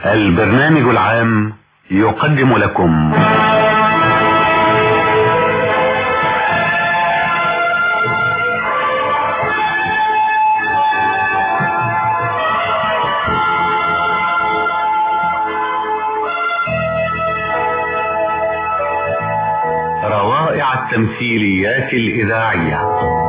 البرنامج العام يقدم لكم روائع التمثيليات الإذاعية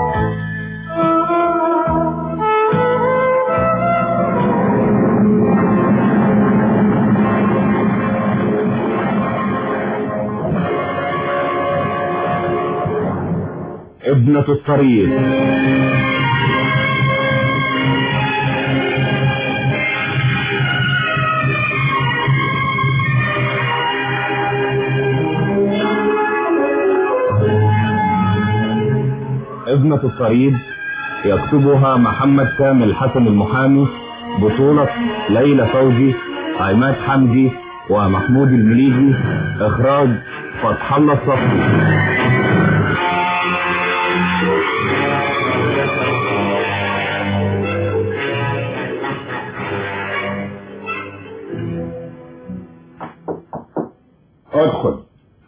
ابنة الطريق ابنة الطريق يكتبها محمد كامل حسن المحامي بطولة ليلى فوزي عماد حمدي ومحمود المليجي اخراج فتح الله الصفي ادخل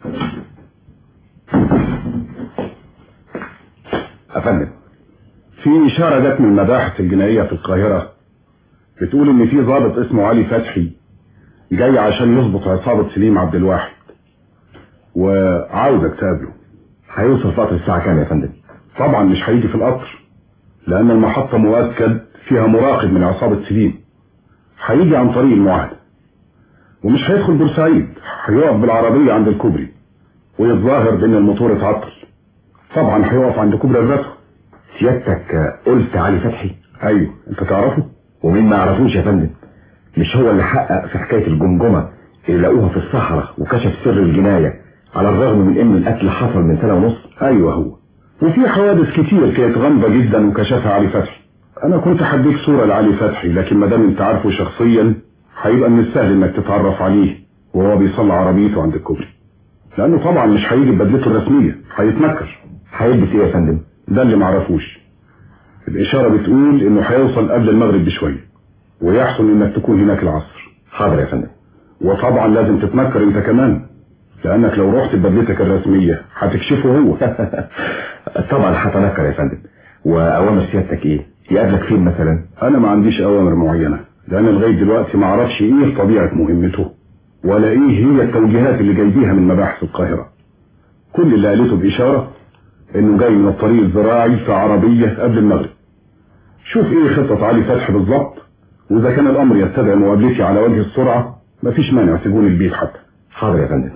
أفندم في إشارة جت من المباحث الجنائية في القاهرة بتقول إن في ضابط اسمه علي فتحي جاي عشان يظبط عصابة سليم عبد الواحد وعاوزك تقابله هيوصل في قطر الساعة كام يا فندم؟ طبعا مش هيجي في القطر لأن المحطة مؤكد فيها مراقب من عصابة سليم هيجي عن طريق المعاهدة ومش هيدخل بورسعيد هيقف بالعربية عند الكوبري ويتظاهر بأن الموتور اتعطل طبعا هيقف عند كوبري الرتو سيادتك قلت علي فتحي ايوه انت تعرفه ومين ما يعرفوش يا فندم مش هو اللي حقق في حكاية الجمجمة اللي لقوها في الصحراء وكشف سر الجناية على الرغم من ان القتل حصل من سنة ونص ايوه هو وفي حوادث كتير كانت غامضة جدا وكشفها علي فتحي انا كنت هديك صورة لعلي فتحي لكن ما دام انت عارفه شخصيا هيبقى من السهل انك تتعرف عليه وهو بيصلي عربيته عند الكوبري لانه طبعا مش هيجي ببدلته الرسمية هيتنكر هيلبس ايه يا فندم ده اللي معرفوش الاشارة بتقول انه هيوصل قبل المغرب بشوية ويحسن انك تكون هناك العصر حاضر يا فندم وطبعا لازم تتنكر انت كمان لانك لو رحت ببدلتك الرسمية هتكشفه هو طبعا هتنكر يا فندم واوامر سيادتك ايه يقابلك فين مثلا انا ما عنديش اوامر معينة لان لغاية دلوقتي ما اعرفش ايه طبيعة مهمته ولا ايه هي التوجيهات اللي جايبيها من مباحث القاهرة كل اللي قالته باشارة انه جاي من الطريق الزراعي في عربية قبل المغرب شوف ايه خطة علي فتحي بالظبط واذا كان الامر يستدعي مقابلتي على وجه السرعة مفيش مانع تكون البيت حتى حاضر يا فندم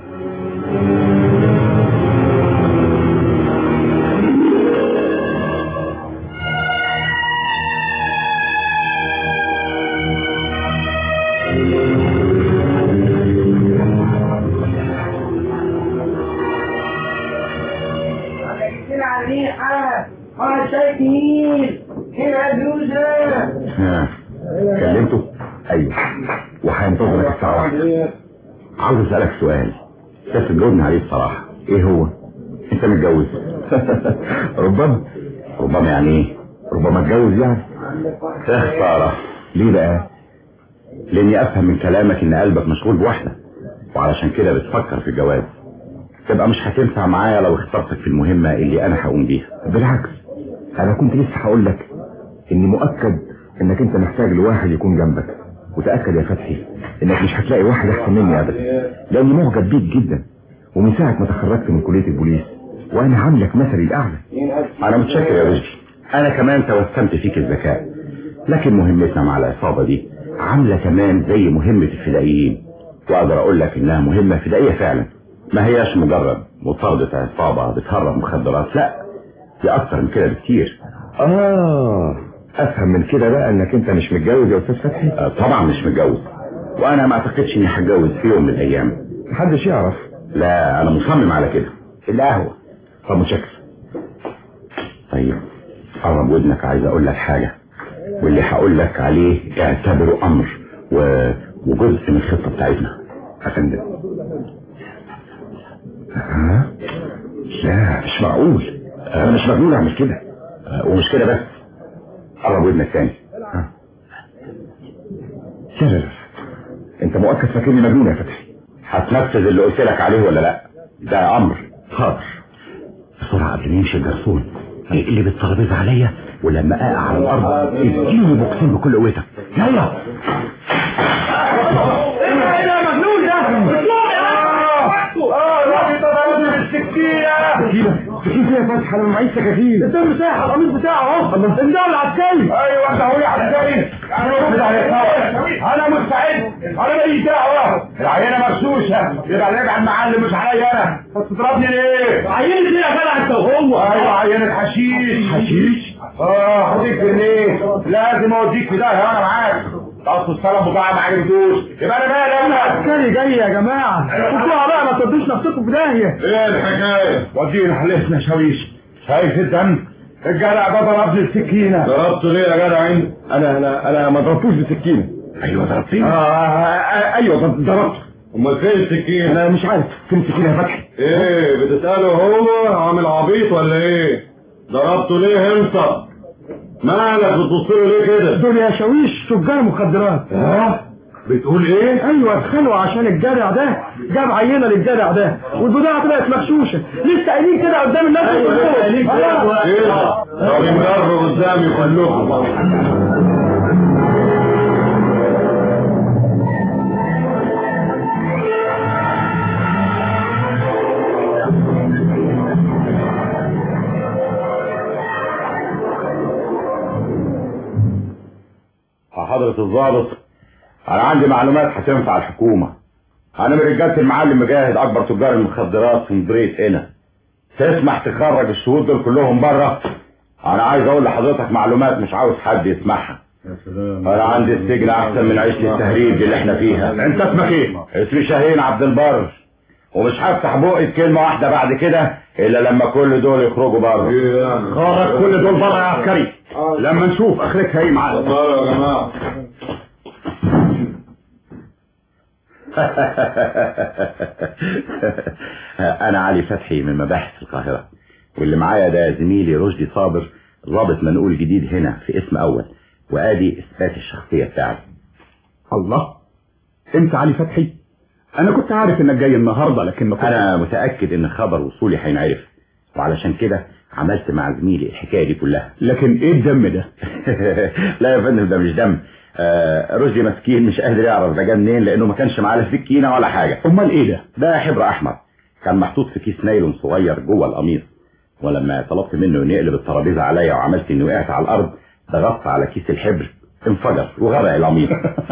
ها كلمته ايوه وهينتظرك الساعة واحدة عاوز اسألك سؤال بس تجاوبني عليه بصراحة ايه هو انت متجوز ربما ربما يعني ايه ربما اتجوز يعني يا خسارة ليه بقى لاني افهم من كلامك ان قلبك مشغول بواحدة وعلشان كده بتفكر في الجواز تبقى مش هتنفع معايا لو اخترتك في المهمة اللي انا هقوم بيها بالعكس انا كنت لسه هقول لك اني مؤكد انك انت محتاج لواحد يكون جنبك وتأكد يا فتحي انك مش هتلاقي واحد احسن مني ابدا لاني معجب بيك جدا ومن ساعة ما تخرجت من كلية البوليس وانا عاملك مثلي الاعلى انا متشكر يا رشدي انا كمان توسمت فيك الذكاء لكن مهمتنا مع العصابة دي عاملة كمان زي مهمة الفدائيين واقدر اقول لك انها مهمة فدائية فعلا ما هياش مجرد مطاردة عصابة بتهرب مخدرات لا دي اكتر من كده بكتير اه افهم من كده بقى انك انت مش متجوز يا استاذ فتحي آه طبعا مش متجوز وانا ما اعتقدش اني هتجوز في يوم من الايام محدش يعرف لا انا مصمم على كده القهوة طب متشكر طيب قرب ودنك عايز اقول لك حاجة واللي هقول لك عليه اعتبره امر و... وجزء من الخطة بتاعتنا افندم ها لا مش معقول انا مش مجنون اعمل كده آه، ومش كده بس قرب ودنك تاني ها. لا لا لا انت مؤكد فاكرني مجنون يا فتحي هتنفذ اللي قلت لك عليه ولا لا ده امر حاضر بسرعه قبل ما يمشي الجرسون اقلب الترابيزه عليا ولما اقع على الارض اديني بوكسين بكل قوتك يلا سكينة سكينة يا فتحي انا معيش سكاكين انت مساحة القميص بتاعه اهو الله انت العسكري ايوه انت هو عسكري انا انا مستعد انا ماليش دعوة العينة مغشوشة يبقى راجع المعلم مش عليا انا هتضربني ليه؟ عينة ايه يا جدع انت وهو ايوه عينة حشيش حشيش؟ اه هديك جنيه لازم اوديك في داهية وانا معاك اصل السلام بتاعي ما عجبتوش يبقى انا مالي انا عسكري جاي يا جماعة خدوها بقى ما تودوش نفسكم في داهية ايه الحكاية؟ ودينا حلفنا شاويش شايف الدم؟ الجدع ده ضربني السكينة ضربته ليه يا جدع انت؟ انا انا انا ما ضربتوش بسكينة ايوه ضربتني آه آه ايوه ضربته امال فين السكين؟ انا مش عارف فين السكينة يا فتحي ايه بتسأله هو عامل عبيط ولا ايه؟ ضربته ليه انت؟ مالك بتبص له ليه كده؟ دول يا شاويش تجار مخدرات ها؟ بتقول ايه؟ ايوه اتخانقوا عشان الجدع ده جاب عينه للجدع ده والبضاعه طلعت مغشوشه لسه قايلين كده قدام الناس ايه ده؟ طب يمرر قدامي كلكم حضرة الضابط انا عندي معلومات هتنفع الحكومة انا من رجالة المعلم مجاهد اكبر تجار المخدرات في مديرية هنا تسمح تخرج الشهود دول كلهم بره انا عايز اقول لحضرتك معلومات مش عاوز حد يسمعها يا سلام انا عندي السجن احسن من عيشة التهريج اللي احنا فيها انت اسمك ايه؟ اسمي شاهين عبد البر ومش هفتح بقي كلمة واحدة بعد كده الا لما كل دول يخرجوا بره ايه يعني؟ خرج كل دول بره يا عسكري لما نشوف اخرتها ايه معاك اتفضلوا يا جماعة انا علي فتحي من مباحث القاهرة واللي معايا ده زميلي رشدي صابر ضابط منقول جديد هنا في اسم اول وادي اثبات الشخصية بتاعتي الله انت علي فتحي انا كنت عارف انك جاي النهارده لكن ما كنت انا متأكد ان خبر وصولي هينعرف وعلشان كده عملت مع زميلي الحكاية دي كلها لكن ايه الدم ده لا يا فندم ده مش دم آه رشدي مسكين مش قادر يعرف ده جه منين لانه ما كانش معاه لا سكينه ولا حاجه امال ايه ده ده حبر احمر كان محطوط في كيس نايلون صغير جوه القميص ولما طلبت منه انه يقلب الترابيزه عليا وعملت اني وقعت على الارض ضغطت على كيس الحبر انفجر وغرق القميص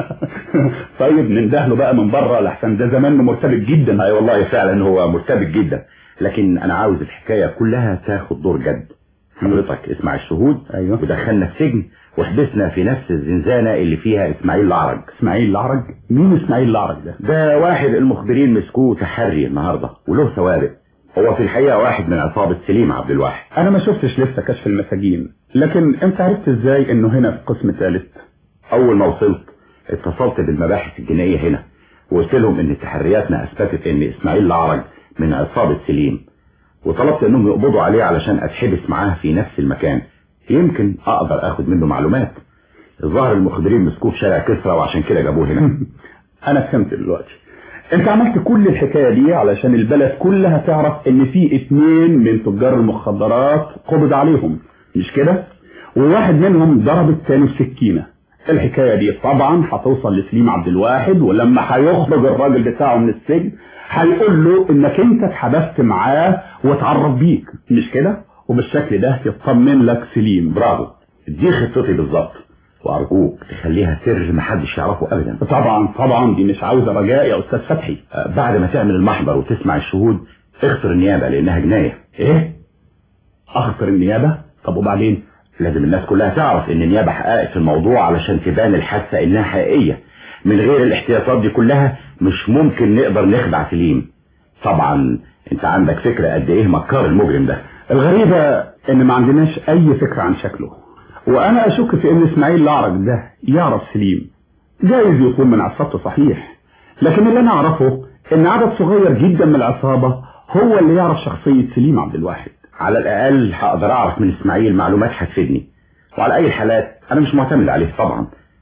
طيب نندهله بقى من بره لحسن ده زمان مرتبط جدا اي والله فعلا هو مرتبط جدا لكن انا عاوز الحكايه كلها تاخد دور جد حضرتك اسمع الشهود أيوة. ودخلنا السجن وحبسنا في نفس الزنزانه اللي فيها اسماعيل العرج اسماعيل العرج مين اسماعيل العرج ده ده واحد المخبرين مسكوه تحري النهارده وله سوابق هو في الحقيقه واحد من عصابه سليم عبد الواحد انا ما شفتش لسه كشف المساجين لكن انت عرفت ازاي انه هنا في قسم ثالث اول ما وصلت اتصلت بالمباحث الجنائيه هنا وقلت لهم ان تحرياتنا اثبتت ان اسماعيل العرج من عصابه سليم وطلبت انهم يقبضوا عليه علشان اتحبس معاه في نفس المكان يمكن اقدر اخد منه معلومات الظاهر المخبرين مسكوه في شارع كسرى وعشان كده جابوه هنا انا فهمت دلوقتي انت عملت كل الحكايه دي علشان البلد كلها تعرف ان في اتنين من تجار المخدرات قبض عليهم مش كده وواحد منهم ضرب التاني بسكينه الحكايه دي طبعا هتوصل لسليم عبد الواحد ولما هيخرج الراجل بتاعه من السجن هيقول له انك انت اتحبست معاه واتعرف بيك مش كده وبالشكل ده يطمن لك سليم برافو دي خطتي بالظبط وارجوك تخليها سر محدش يعرفه ابدا طبعا طبعا دي مش عاوزه رجاء يا استاذ فتحي آه، بعد ما تعمل المحضر وتسمع الشهود اخسر النيابه لانها جنايه ايه اخسر النيابه طب وبعدين لازم الناس كلها تعرف ان النيابه حققت في الموضوع علشان تبان الحادثه انها حقيقيه من غير الاحتياطات دي كلها مش ممكن نقدر نخدع سليم طبعا انت عندك فكره قد ايه مكار المجرم ده الغريبة ان ما عندناش اي فكرة عن شكله وانا اشك في ان اسماعيل العرج ده يعرف سليم جايز يكون من عصابته صحيح لكن اللي انا اعرفه ان عدد صغير جدا من العصابة هو اللي يعرف شخصية سليم عبد الواحد على الاقل هقدر اعرف من اسماعيل معلومات هتفيدني وعلى اي الحالات انا مش معتمد عليه طبعا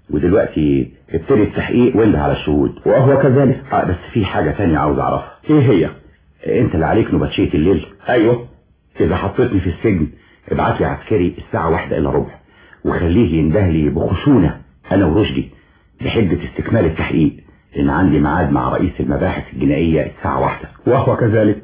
ودلوقتي ابتدي التحقيق وانده على الشهود وهو كذلك اه بس في حاجة تانية عاوز اعرفها ايه هي انت اللي عليك نبطشية الليل ايوه اذا حطيتني في السجن ابعت لي عسكري الساعة واحدة الا ربع وخليه ينده لي بخشونة انا ورشدي بحجة استكمال التحقيق لان عندي ميعاد مع رئيس المباحث الجنائية الساعة واحدة وهو كذلك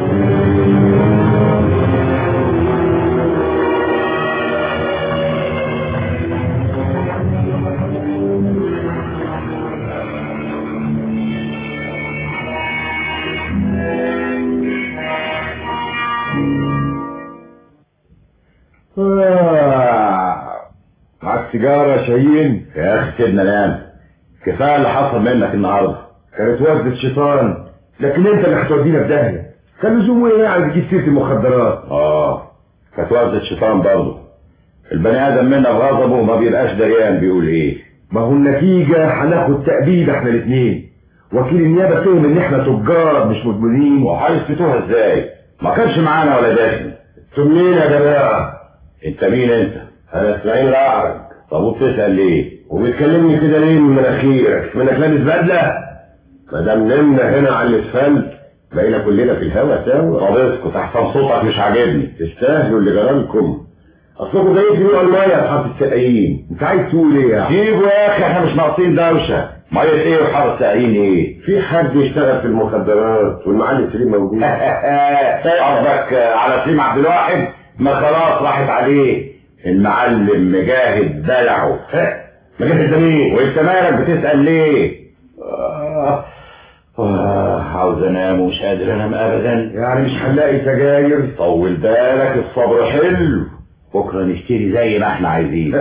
معاك سيجارة يا شاهين يا اخي سيبنا نام كفاية اللي حصل منك النهاردة كانت وردة شيطان لكن انت اللي هتودينا في داهية كان لزوم ايه يعني تجيب سيرة المخدرات اه كانت وردة شيطان برضه البني ادم منا غضبه ما بيبقاش دريان بيقول ايه ما هو النتيجة هناخد تأبيد احنا الاثنين وكيل النيابة فهم ان احنا تجار مش مدمنين وهيثبتوها ازاي ما كانش معانا ولا داخل انتوا منين يا جماعة انت مين انت انا اسماعيل رعد طب وبتسأل ليه وبتكلمني كده ليه من مناخيرك منك لابس بدلة ما دام نمنا هنا على الاسفلت بقينا كلنا في الهوا سوا طب اسكت احسن صوتك مش عاجبني تستاهلوا اللي جرالكم اصلكم جايين تبيعوا المية يا حرف السقايين انت عايز تقول ايه يعني سيبوا يا اخي احنا مش ناقصين دوشة مية ايه وحرس ساقين ايه في حد يشتغل في المخدرات والمعلم سليم موجود قصدك على سليم عبد الواحد ما خلاص راحت عليه المعلم مجاهد بلعه مجاهد ده مين وانت مالك بتسأل ليه آه. آه. عاوز انام ومش قادر انام ابدا يعني مش هنلاقي سجاير طول بالك الصبر حلو بكره نشتري زي ما احنا عايزين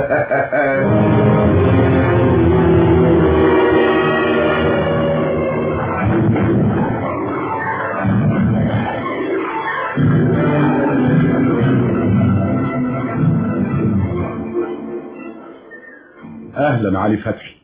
اهلا علي فتحي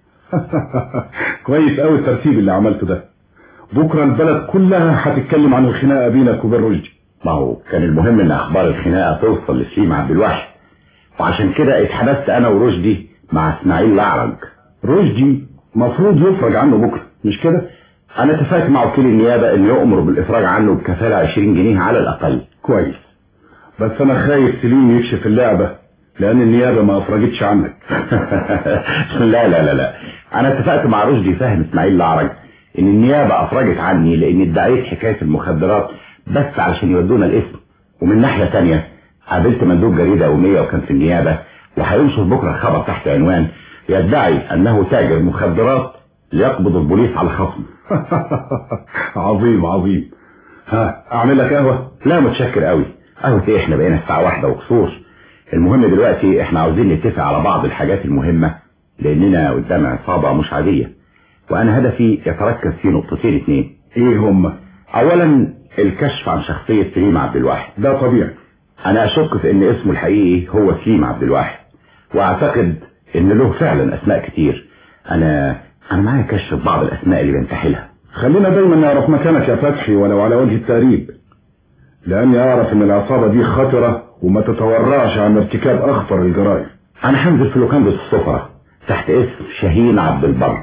كويس قوي الترتيب اللي عملته ده بكره البلد كلها هتتكلم عن الخناقه بينك وبين رشدي ما هو كان المهم ان اخبار الخناقه توصل لسليم عبد الواحد وعشان كده اتحبست انا ورشدي مع اسماعيل الاعرج رشدي مفروض يفرج عنه بكره مش كده انا اتفقت مع وكيل النيابه انه يؤمر بالافراج عنه بكفاله 20 جنيه على الاقل كويس بس انا خايف سليم يكشف اللعبه لان النيابه ما افرجتش عنك لا لا لا لا انا اتفقت مع رشدي فاهم اسماعيل الاعرج ان النيابه افرجت عني لاني ادعيت حكايه المخدرات بس علشان يودونا الاسم ومن ناحيه تانية قابلت مندوب جريده يوميه وكان في النيابه وهينشر بكره خبر تحت عنوان يدعي انه تاجر مخدرات ليقبض البوليس على خصمه عظيم عظيم ها اعمل لك قهوه لا متشكر قوي قهوه ايه احنا بقينا الساعه واحدة وكسور المهم دلوقتي احنا عاوزين نتفق على بعض الحاجات المهمة لاننا قدام عصابة مش عادية وانا هدفي يتركز في نقطتين اتنين ايه هم اولا الكشف عن شخصية سليم عبد الواحد ده طبيعي انا اشك في ان اسمه الحقيقي هو سليم عبد الواحد واعتقد ان له فعلا اسماء كتير انا انا معايا كشف بعض الاسماء اللي بنتحلها خلينا دايما نعرف مكانك يا فتحي ولو على وجه التقريب لاني اعرف ان العصابة دي خطرة وما تتورعش عن ارتكاب اخطر الجرائم انا هنزل في لوكاندا السفرة تحت اسم شاهين عبد البر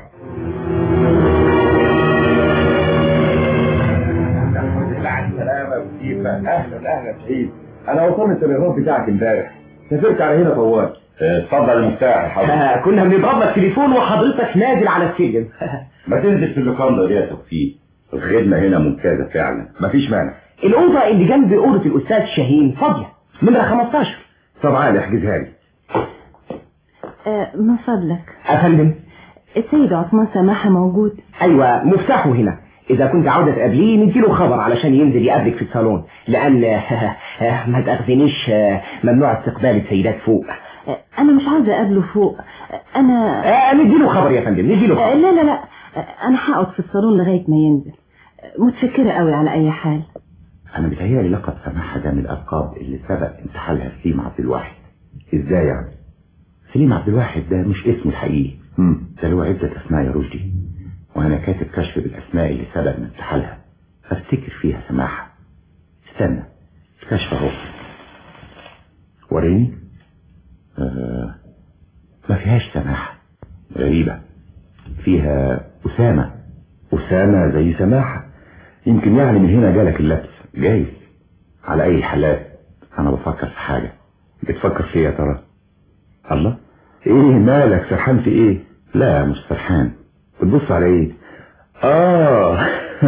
اهلا اهلا شهيد انا وصلت الرهاب بتاعك امبارح سافرت على هنا طوال اتفضل المفتاح يا حضرتك كنا بنضرب لك تليفون وحضرتك نازل على السجن ما تنزل في اللوكاندا دي يا توفيق الخدمة هنا ممتازة فعلا مفيش مانع الأوضة اللي جنب أوضة الأستاذ شاهين فاضية نمرة 15 طب عالي احجزها لي أه من فضلك أفندم السيد عثمان سماحة موجود أيوة مفتاحه هنا إذا كنت عاوزة تقابليه نديله خبر علشان ينزل يقابلك في الصالون لأن ما تأخذنيش ممنوع استقبال السيدات فوق أه أنا مش عاوزة أقابله فوق أه أنا آه نديله خبر يا فندم نديله أه خبر لا لا لا أه أنا هقعد في الصالون لغاية ما ينزل أه متشكرة قوي على أي حال انا بتهيألي لقب سماحة ده من الالقاب اللي سبق انتحالها سليم عبد الواحد ازاي يعني سليم عبد الواحد ده مش اسمه الحقيقي ده له عدة اسماء يا رشدي وانا كاتب كشف بالاسماء اللي سبق من انتحالها فافتكر فيها سماحة استنى الكشف اهو وريني آه ما فيهاش سماحة غريبة فيها أسامة أسامة زي سماحة يمكن يعني من هنا جالك اللبس جايز على أي حالات أنا بفكر في حاجة بتفكر في إيه يا ترى الله إيه مالك سرحان في إيه لا مش سرحان بتبص على إيه آه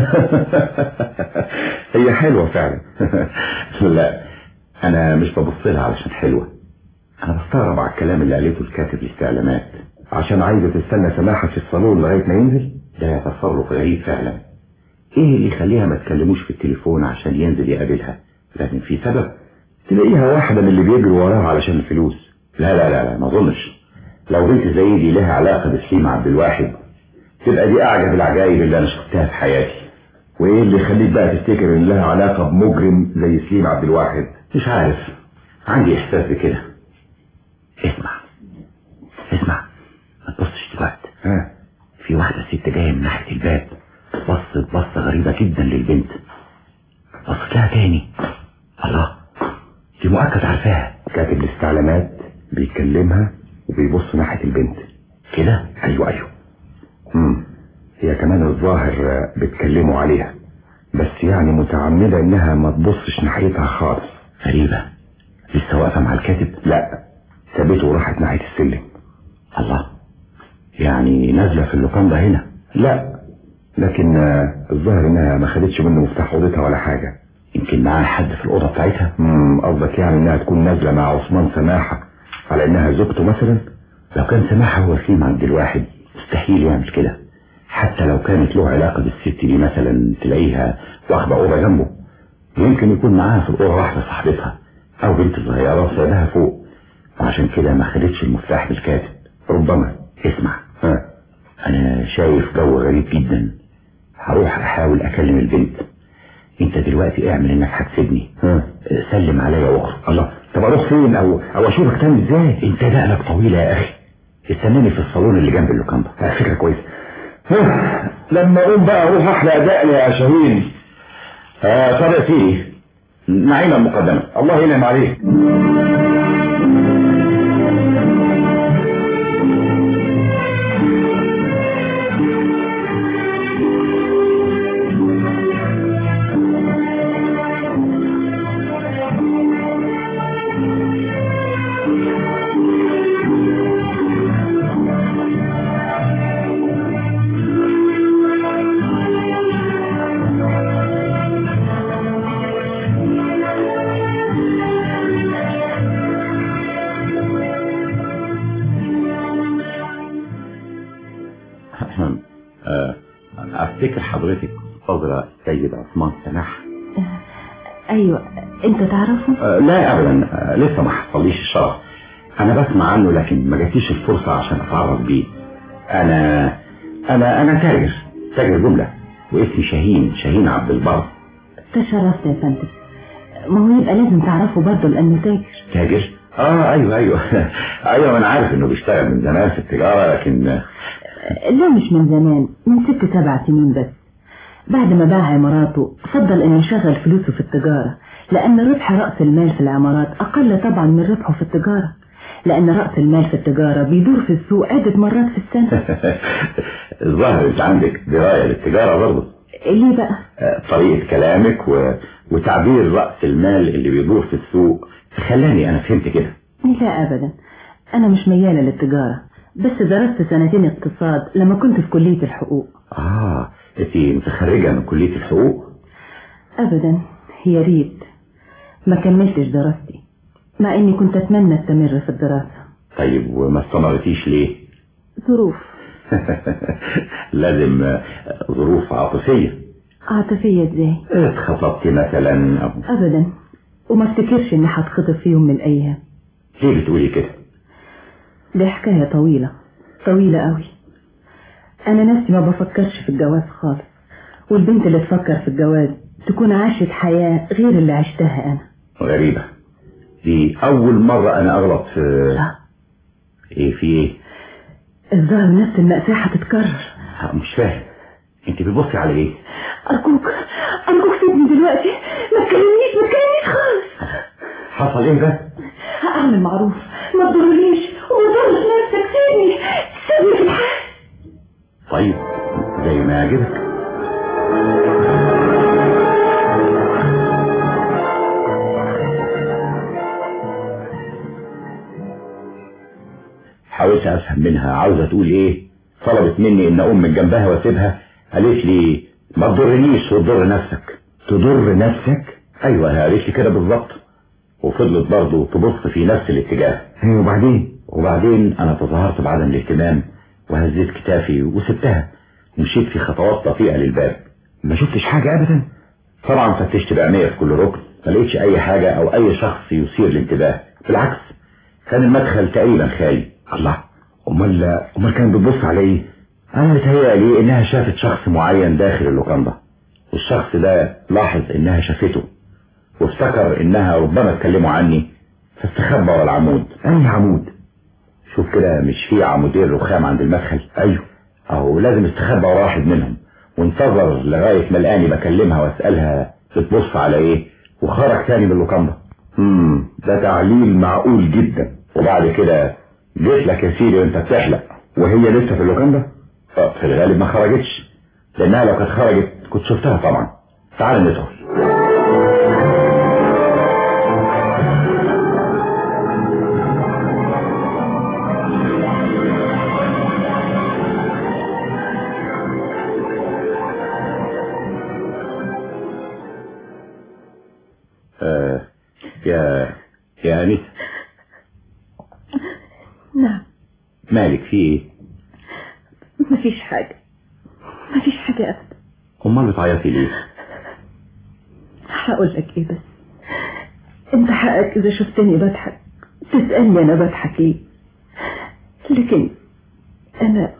هي حلوة فعلا لا أنا مش ببص لها علشان حلوة أنا بستغرب على الكلام اللي قالته الكاتب الاستعلامات عشان عايزة تستنى سماحة في الصالون لغاية ما ينزل ده تصرف غريب فعلا ايه اللي يخليها ما تكلموش في التليفون عشان ينزل يقابلها لازم في سبب تلاقيها واحدة من اللي بيجروا وراها علشان الفلوس لا لا لا, لا ما اظنش لو بنت زي دي لها علاقة بسليم عبد الواحد تبقى دي اعجب العجائب اللي انا شفتها في حياتي وايه اللي يخليك بقى تفتكر ان لها علاقة بمجرم زي سليم عبد الواحد مش عارف عندي احساس بكده اسمع اسمع ما تبصش دلوقتي ها في واحدة ست جاية من ناحية الباب بصت بصة غريبة جدا للبنت بصت لها تاني الله دي مؤكد عارفاها كاتب الاستعلامات بيكلمها وبيبص ناحية البنت كده ايوه ايوه امم هي كمان الظاهر بتكلموا عليها بس يعني متعمدة انها ما تبصش ناحيتها خالص غريبة لسه واقفة مع الكاتب لا سابته وراحت ناحية السلم الله يعني نازلة في اللوكاندا هنا لا لكن الظاهر انها ما خدتش منه مفتاح اوضتها ولا حاجة يمكن معاها حد في الأوضة بتاعتها امم قصدك يعني انها تكون نازلة مع عثمان سماحة على انها زوجته مثلا لو كان سماحة هو سليم عبد الواحد مستحيل يعمل كده حتى لو كانت له علاقة بالست دي مثلا تلاقيها واخدة أوضة جنبه يمكن يكون معاها في الأوضة واحدة صاحبتها أو بنت صغيرة وسايبها فوق وعشان كده ما خدتش المفتاح بالكاتب ربما اسمع ها أنا شايف جو غريب جدا هروح أحاول أكلم البنت أنت دلوقتي اعمل إنك هتسيبني ها سلم عليا واخرج الله طب أروح فين أو أو أشوفك تاني إزاي أنت دقنك طويلة يا أخي استناني في الصالون اللي جنب اللوكاندا فكرة كويسة لما اقوم بقى اروح احلق دقني يا شاهين آه طب يا سيدي نعيمة المقدمة الله ينعم عليك افتكر حضرتك حضرة سيد عثمان سماح ايوه انت تعرفه أه لا ابدا أه لسه ما حصليش الشرف انا بسمع عنه لكن ما جاتيش الفرصة عشان اتعرف بيه انا انا انا تاجر تاجر جملة واسمي شاهين شاهين عبد البر تشرفت يا فندم ما هو يبقى لازم تعرفه برضه لانه تاجر تاجر اه ايوه ايوه ايوه انا عارف انه بيشتغل من زمان في التجارة لكن لا مش من زمان من ست سبع سنين بس بعد ما باع عماراته فضل انه يشغل فلوسه في التجارة لان ربح رأس المال في العمارات اقل طبعا من ربحه في التجارة لان رأس المال في التجارة بيدور في السوق عدة مرات في السنة الظاهر انت عندك دراية للتجارة برضه ليه بقى طريقة كلامك و... وتعبير رأس المال اللي بيدور في السوق خلاني انا فهمت كده لا ابدا انا مش ميالة للتجارة بس درست سنتين اقتصاد لما كنت في كلية الحقوق اه انت متخرجة من كلية الحقوق ابدا يا ريت ما كملتش دراستي مع اني كنت اتمنى استمر في الدراسة طيب وما استمرتيش ليه ظروف لازم ظروف عاطفية عاطفية ازاي اتخطبتي مثلا أو... ابدا وما افتكرش اني هتخطب في يوم من الايام ليه بتقولي كده دي حكاية طويلة طويلة قوي انا نفسي ما بفكرش في الجواز خالص والبنت اللي تفكر في الجواز تكون عاشت حياة غير اللي عشتها انا غريبة دي اول مرة انا اغلط في لا ايه في ايه الظاهر نفس المأساة هتتكرر مش فاهم انت بتبصي على ايه ارجوك ارجوك سيبني دلوقتي ما تكلمنيش ما تكلمنيش خالص حصل ايه ده هعمل معروف ما تضرنيش وما تضرش نفسك سيبني سيبني في الحال طيب زي ما يعجبك حاولت افهم منها عاوزه تقول ايه طلبت مني ان اقوم من جنبها واسيبها قالت لي ما تضرنيش وتضر نفسك تضر نفسك ايوه قالت لي كده بالظبط وفضلت برضه تبص في نفس الاتجاه وبعدين وبعدين انا تظاهرت بعدم الاهتمام وهزيت كتافي وسبتها ومشيت في خطوات بطيئه للباب ما شفتش حاجه ابدا طبعا فتشت بعناية في كل ركن ما لقيتش اي حاجه او اي شخص يثير الانتباه بالعكس كان المدخل تقريبا خالي الله امال امال كانت بتبص على ايه انا متهيألي انها شافت شخص معين داخل اللوكاندا والشخص ده لاحظ انها شافته وافتكر انها ربما اتكلموا عني فاستخبى ورا العمود اي عمود شوف كده مش في عمودين رخام عند المدخل ايوه اهو لازم استخبى ورا واحد منهم وانتظر لغاية ما لقاني بكلمها واسألها بتبص على ايه وخرج تاني من اللوكاندا امم ده تعليل معقول جدا وبعد كده جيت لك يا سيدي وانت بتحلق وهي لسه في اللوكاندا اه في الغالب ما خرجتش لانها لو كانت خرجت كنت شفتها طبعا تعال ندخل آه يا يا أنيس نعم مالك في ايه مفيش حاجة مفيش حاجة أبدا امال بتعيطي ليه هقول لك ايه بس انت حقك اذا شفتني بضحك تسألني انا بضحك ليه لكن انا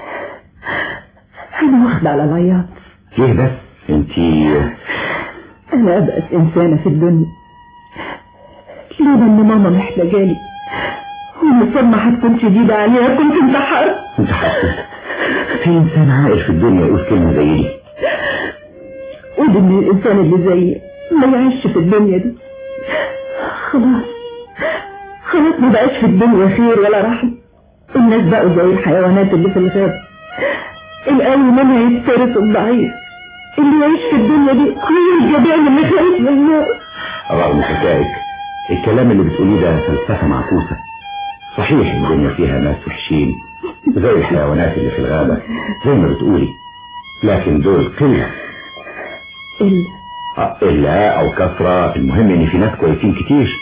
انا واخدة على العياط ليه بس انتي انا ابأس انسانة في الدنيا لولا ان ماما محتاجاني والمصمة هتكون شديدة عليها كنت انتحرت انت حاسس في انسان عاقل في الدنيا يقول كلمة زي دي ودي ان الانسان اللي زيي ما يعيش في الدنيا دي خلاص خلاص ما بقاش في الدنيا خير ولا رحمة الناس بقوا زي الحيوانات اللي في الغابة القوي منها يفترس الضعيف اللي يعيش في الدنيا دي هو الجبان اللي خايف من النار رغم حكايك الكلام اللي بتقوليه ده فلسفة معكوسة صحيح الدنيا فيها ناس وحشين زي الحيوانات اللي في الغابة زي ما بتقولي لكن دول قلة إلا آه، إلا أو كثرة المهم إن في ناس كويسين كتير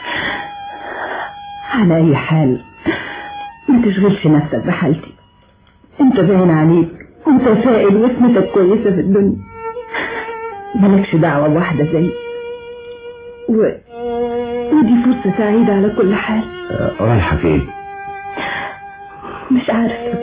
على أي حال ما تشغلش نفسك بحالتي انت باين عليك متفائل واسمتك كويسة في الدنيا مالكش دعوة بواحدة زي و... ودي فرصة سعيدة على كل حال آه، رايحة فين مش عارفة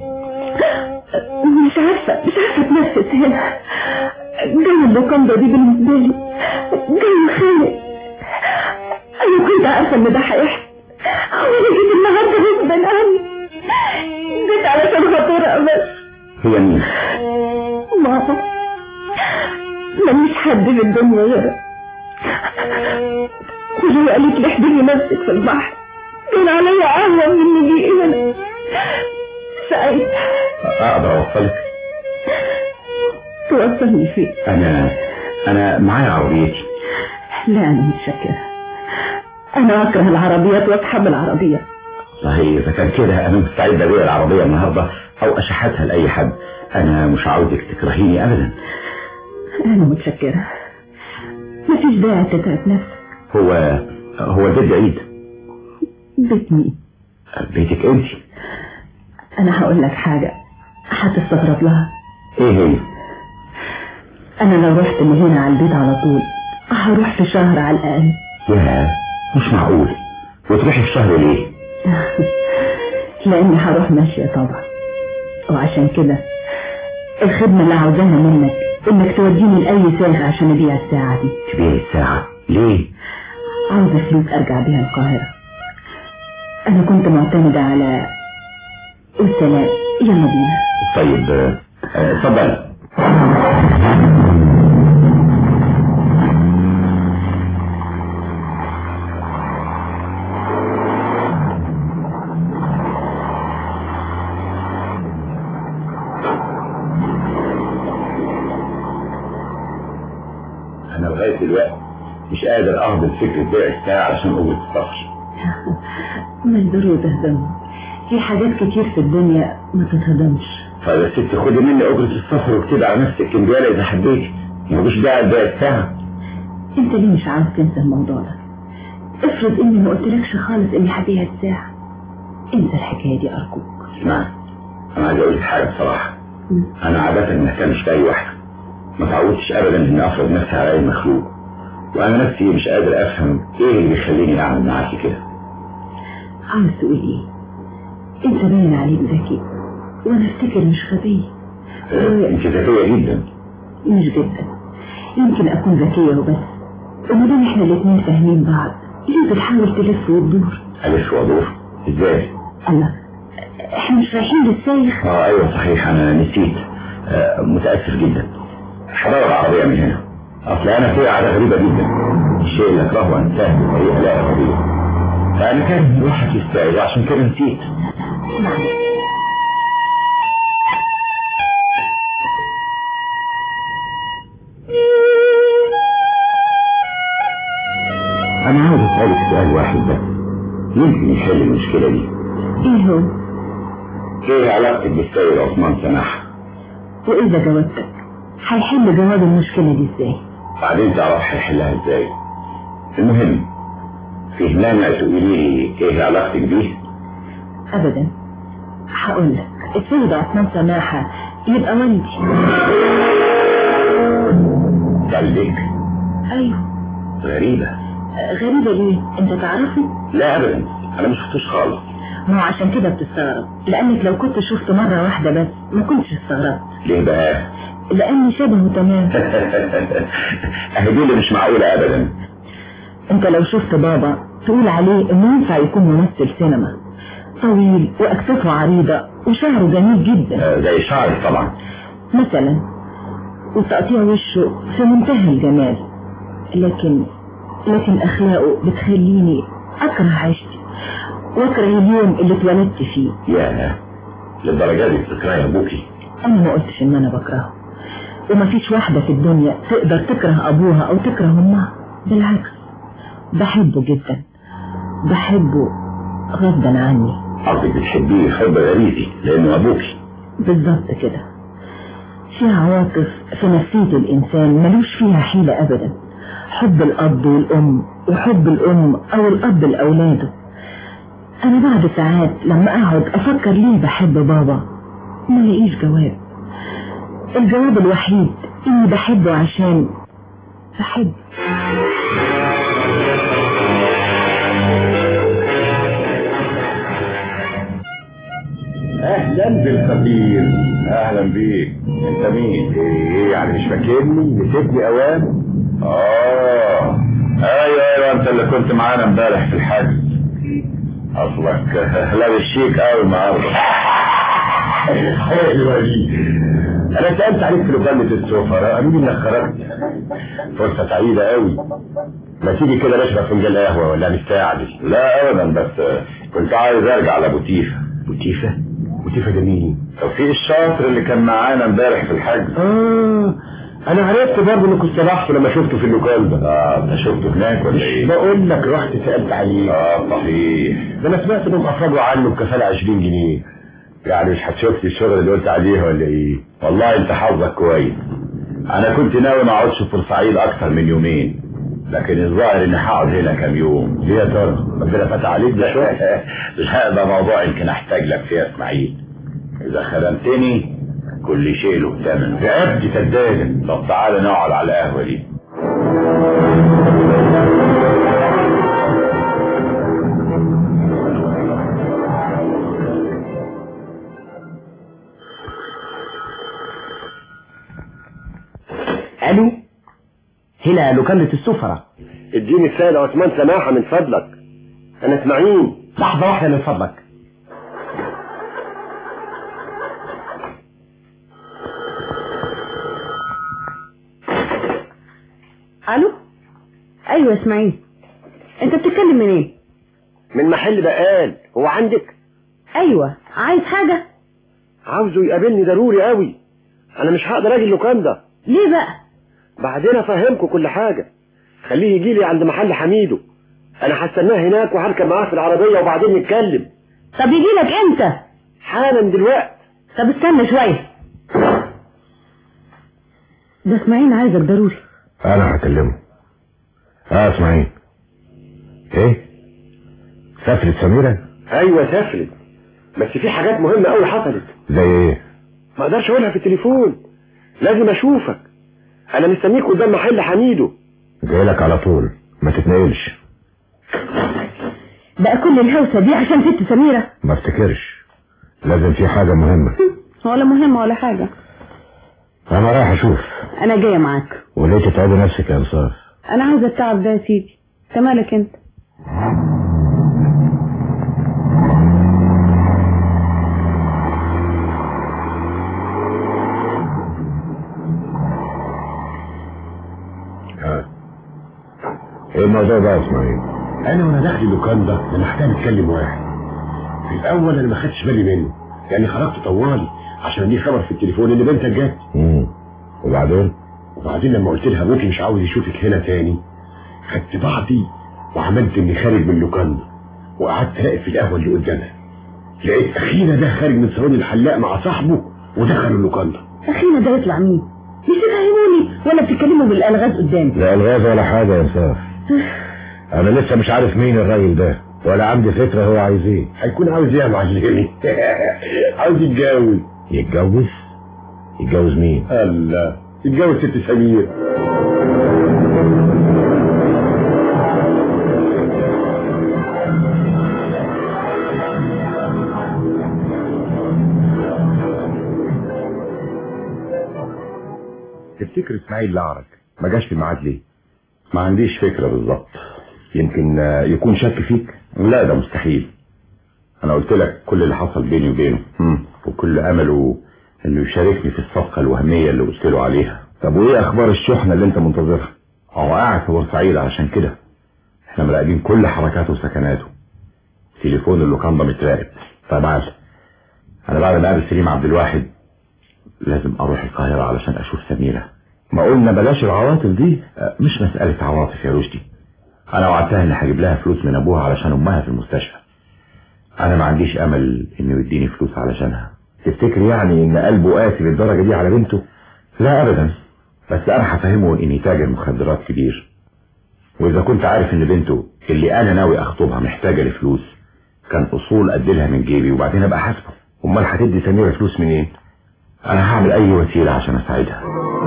مش عارفة مش عارفة اتنفس هنا جو اللوكاندا دي بالنسبة لي جو خانق أنا كنت عارفة إن ده هيحصل وأنا جيت النهاردة غصبا عني جيت علشان خاطرها بس هي مين ماما ماليش حد في الدنيا غيرها ولو قالت لي احضري نفسك في البحر كان عليا أهون من مجيئي هنا سعيد أقدر أوصلك توصلني فين أنا أنا معايا عربيتي لا أنا متشكرة أنا أكره العربيات وأصحاب العربيات والله إذا كان كده أنا مستعد أبيع العربية النهاردة أو أشحتها لأي حد أنا مش عاوزك تكرهيني أبدا أنا متشكرة مفيش داعي تتعب نفسك هو هو البيت بعيد بيت مين بيتك أنت أنا هقول لك حاجة هتستغرب لها إيه هي أنا لو رحت من هنا على البيت على طول هروح في شهر على الأقل يا مش معقول وتروحي في شهر ليه لأني هروح ماشية طبعا وعشان كده الخدمة اللي عاوزاها منك إنك توديني لأي ساعة عشان أبيع الساعة دي تبيعي الساعة ليه عاوزة فلوس أرجع بيها القاهرة أنا كنت معتمدة على والسلام يلا بينا طيب آه، آه، اتفضل لغايه دلوقتي مش قادر اهضم فكره بيع الساعه عشان اجره السفر مش ضروري تهضم في حاجات كتير في الدنيا ما تتهضمش طيب يا ست خدي مني اجره السفر واكتبي على نفسك كمبياله اذا حبيتي مفيش داعي لبيع الساعه انت ليه مش عاوز تنسى الموضوع ده افرض اني ما قلتلكش خالص اني هبيع الساعة انسى الحكاية دي ارجوك اسمع انا عايز اقول لك حاجه بصراحه مم. انا عاده ما اهتمش باي واحده ما تعودتش ابدا اني افرض نفسي على اي مخلوق وانا نفسي مش قادر افهم ايه اللي بيخليني اعمل معاكي كده عاوز تقول ايه انت باين عليك ذكي وانا افتكر مش غبية آه، انت ذكيه جدا مش جدا يمكن اكون ذكية وبس وما دام احنا الاتنين فاهمين بعض ليه بتحاول تلف وتدور الف وادور ازاي الله احنا مش رايحين للسايخ اه ايوه صحيح انا نسيت آه متاسف جدا حضر العربيه من هنا اصل انا في عاده غريبه جدا الشيء اللي اكرهه انساه بطريقه لا اراديه فانا كان الواحد يستعيد عشان كده نسيت انا عاوز اسالك سؤال واحد بس يمكن يحل المشكله دي ايه هو ايه علاقتك بالسيد عثمان سماح واذا جاوبتك هيحل جواب المشكلة دي ازاي بعدين تعرف هيحلها ازاي المهم فيه مانع تقولي لي ايه علاقتك بيه ابدا هقول لك السيد عثمان سماحة يبقى والدي قلبك ايوه غريبة غريبة ليه انت تعرفه لا ابدا انا ما شفتوش خالص ما هو عشان كده بتستغرب لانك لو كنت شفته مرة واحدة بس ما كنتش استغربت ليه بقى لاني شبهه تمام اهي دي اللي مش معقولة ابدا انت لو شفت بابا تقول عليه انه ينفع يكون ممثل سينما طويل واكتافه عريضة وشعره جميل جدا آه، زي شعرك طبعا مثلا وتقطيع وشه في منتهى الجمال لكن لكن اخلاقه بتخليني اكره عيشتي واكره اليوم اللي اتولدت فيه يا للدرجة دي بتكرهي ابوكي انا ما قلتش ان انا بكرهه ومفيش واحدة في الدنيا تقدر تكره ابوها او تكره امها بالعكس بحبه جدا بحبه غصبا عني قصدك بتحبيه حب غريزي لانه ابوكي بالظبط كده في عواطف في نفسية الإنسان ملوش فيها حيلة أبدا حب الأب والأم وحب الأم أو الأب لأولاده أنا بعد ساعات لما أقعد أفكر ليه بحب بابا ما لاقيش جواب الجواب الوحيد إني بحبه عشان بحب اهلا بالخبير اهلا بيك انت مين ايه يعني مش فاكرني نسيتني اوان اه ايوه ايوه انت اللي كنت معانا امبارح في الحجز اصلك لابس شيك قوي النهارده حلوه دي انا سالت عليك في لوكالة السفراء قالوا لي انك خرجت فرصه سعيده قوي ما تيجي كده نشرب فنجان قهوه ولا نستعدي لا ابدا بس كنت عايز ارجع لبوتيفا بوتيفا بوتيفا ده مين توفيق الشاطر اللي كان معانا امبارح في الحجز اه انا عرفت برضه انك استبحت لما شفته في اللوكال ده اه انت شفته هناك ولا ايه بقول لك رحت سالت عليه اه صحيح ده انا سمعت انهم افرجوا عنه بكفاله 20 جنيه يعني مش هتشوف لي الشغل اللي قلت عليه ولا ايه والله انت حظك كويس انا كنت ناوي ما اقعدش في بورسعيد اكتر من يومين لكن الظاهر اني هقعد هنا كام يوم ليه يا ترى ربنا فتح عليك ده شغل لا ده موضوع يمكن احتاج لك فيه يا اسماعيل اذا خدمتني كل شيء له ثمن تعبت كدابا طب تعالى نقعد على القهوه دي الو هنا لوكالة السفرة اديني السيد عثمان سماحة من فضلك انا اسماعيل لحظة واحدة من فضلك الو ايوه اسماعيل انت بتتكلم منين من محل بقال هو عندك ايوه عايز حاجة عاوزه يقابلني ضروري قوي انا مش هقدر اجي اللوكان ده ليه بقى بعدين افهمكم كل حاجة خليه يجي لي عند محل حميدو انا هستناه هناك وهركب معاه في العربية وبعدين نتكلم طب يجي لك امتى حالا دلوقتي طب استنى شوية ده اسماعيل عايزك ضروري انا هكلمه اه اسماعيل ايه سافرت سميرة ايوه سافرت بس في حاجات مهمة قوي حصلت زي ايه ما اقدرش اقولها في التليفون لازم اشوفك انا مستنيك قدام محل حميدو جاي لك على طول ما تتنقلش بقى كل الهوسة دي عشان ست سميرة ما افتكرش لازم في حاجة مهمة ولا مهمة ولا حاجة انا رايح اشوف انا جاية معاك وليه تتعبي نفسك يا انصاف انا عايزة التعب ده يا سيدي انت مالك انت ها ايه الموضوع ده يا اسماعيل انا وانا داخل اللوكان ده انا محتاج اتكلم واحد في الاول انا ما خدتش بالي منه يعني خرجت طوالي عشان دي خبر في التليفون ان بنتك جت امم وبعدين وبعدين لما قلت لها ابوكي مش عاوز يشوفك هنا تاني خدت بعضي وعملت اني خارج من اللوكان وقعدت اراقب في القهوه اللي قدامها لقيت اخينا ده خارج من صالون الحلاق مع صاحبه ودخلوا اللوكان ده اخينا ده يطلع مين مش تفهموني ولا بتتكلموا بالالغاز قدامي لا الغاز ولا حاجة يا انصاف انا لسه مش عارف مين الراجل ده ولا عندي فكرة هو عايز ايه هيكون عاوز ايه يا معلمي عاوز يتجوز يتجوز يتجوز مين الله يتجوز ست سمير تفتكر اسماعيل لعرج ما جاش في الميعاد ليه ما عنديش فكرة بالظبط يمكن آه، يكون شك فيك لا ده مستحيل انا قلت لك كل اللي حصل بيني وبينه وكل امله انه يشاركني في الصفقة الوهمية اللي قلت له عليها طب وايه اخبار الشحنة اللي انت منتظرها هو قاعد في بورسعيد عشان كده احنا مراقبين كل حركاته وسكناته تليفون اللوكاندا متراقب طيب عال انا بعد ما اقابل سليم عبد الواحد لازم اروح القاهرة علشان اشوف سميرة ما قلنا بلاش العواطف دي أه، مش مسألة عواطف يا رشدي انا وعدتها اني هجيب لها فلوس من ابوها علشان امها في المستشفى انا ما عنديش امل انه يديني فلوس علشانها تفتكر يعني ان قلبه قاسي للدرجة دي على بنته لا ابدا بس انا هفهمه اني تاجر مخدرات كبير واذا كنت عارف ان بنته اللي انا ناوي اخطبها محتاجة لفلوس كان اصول اديلها من جيبي وبعدين ابقى حاسبه امال هتدي سميرة فلوس منين انا هعمل اي وسيلة عشان اساعدها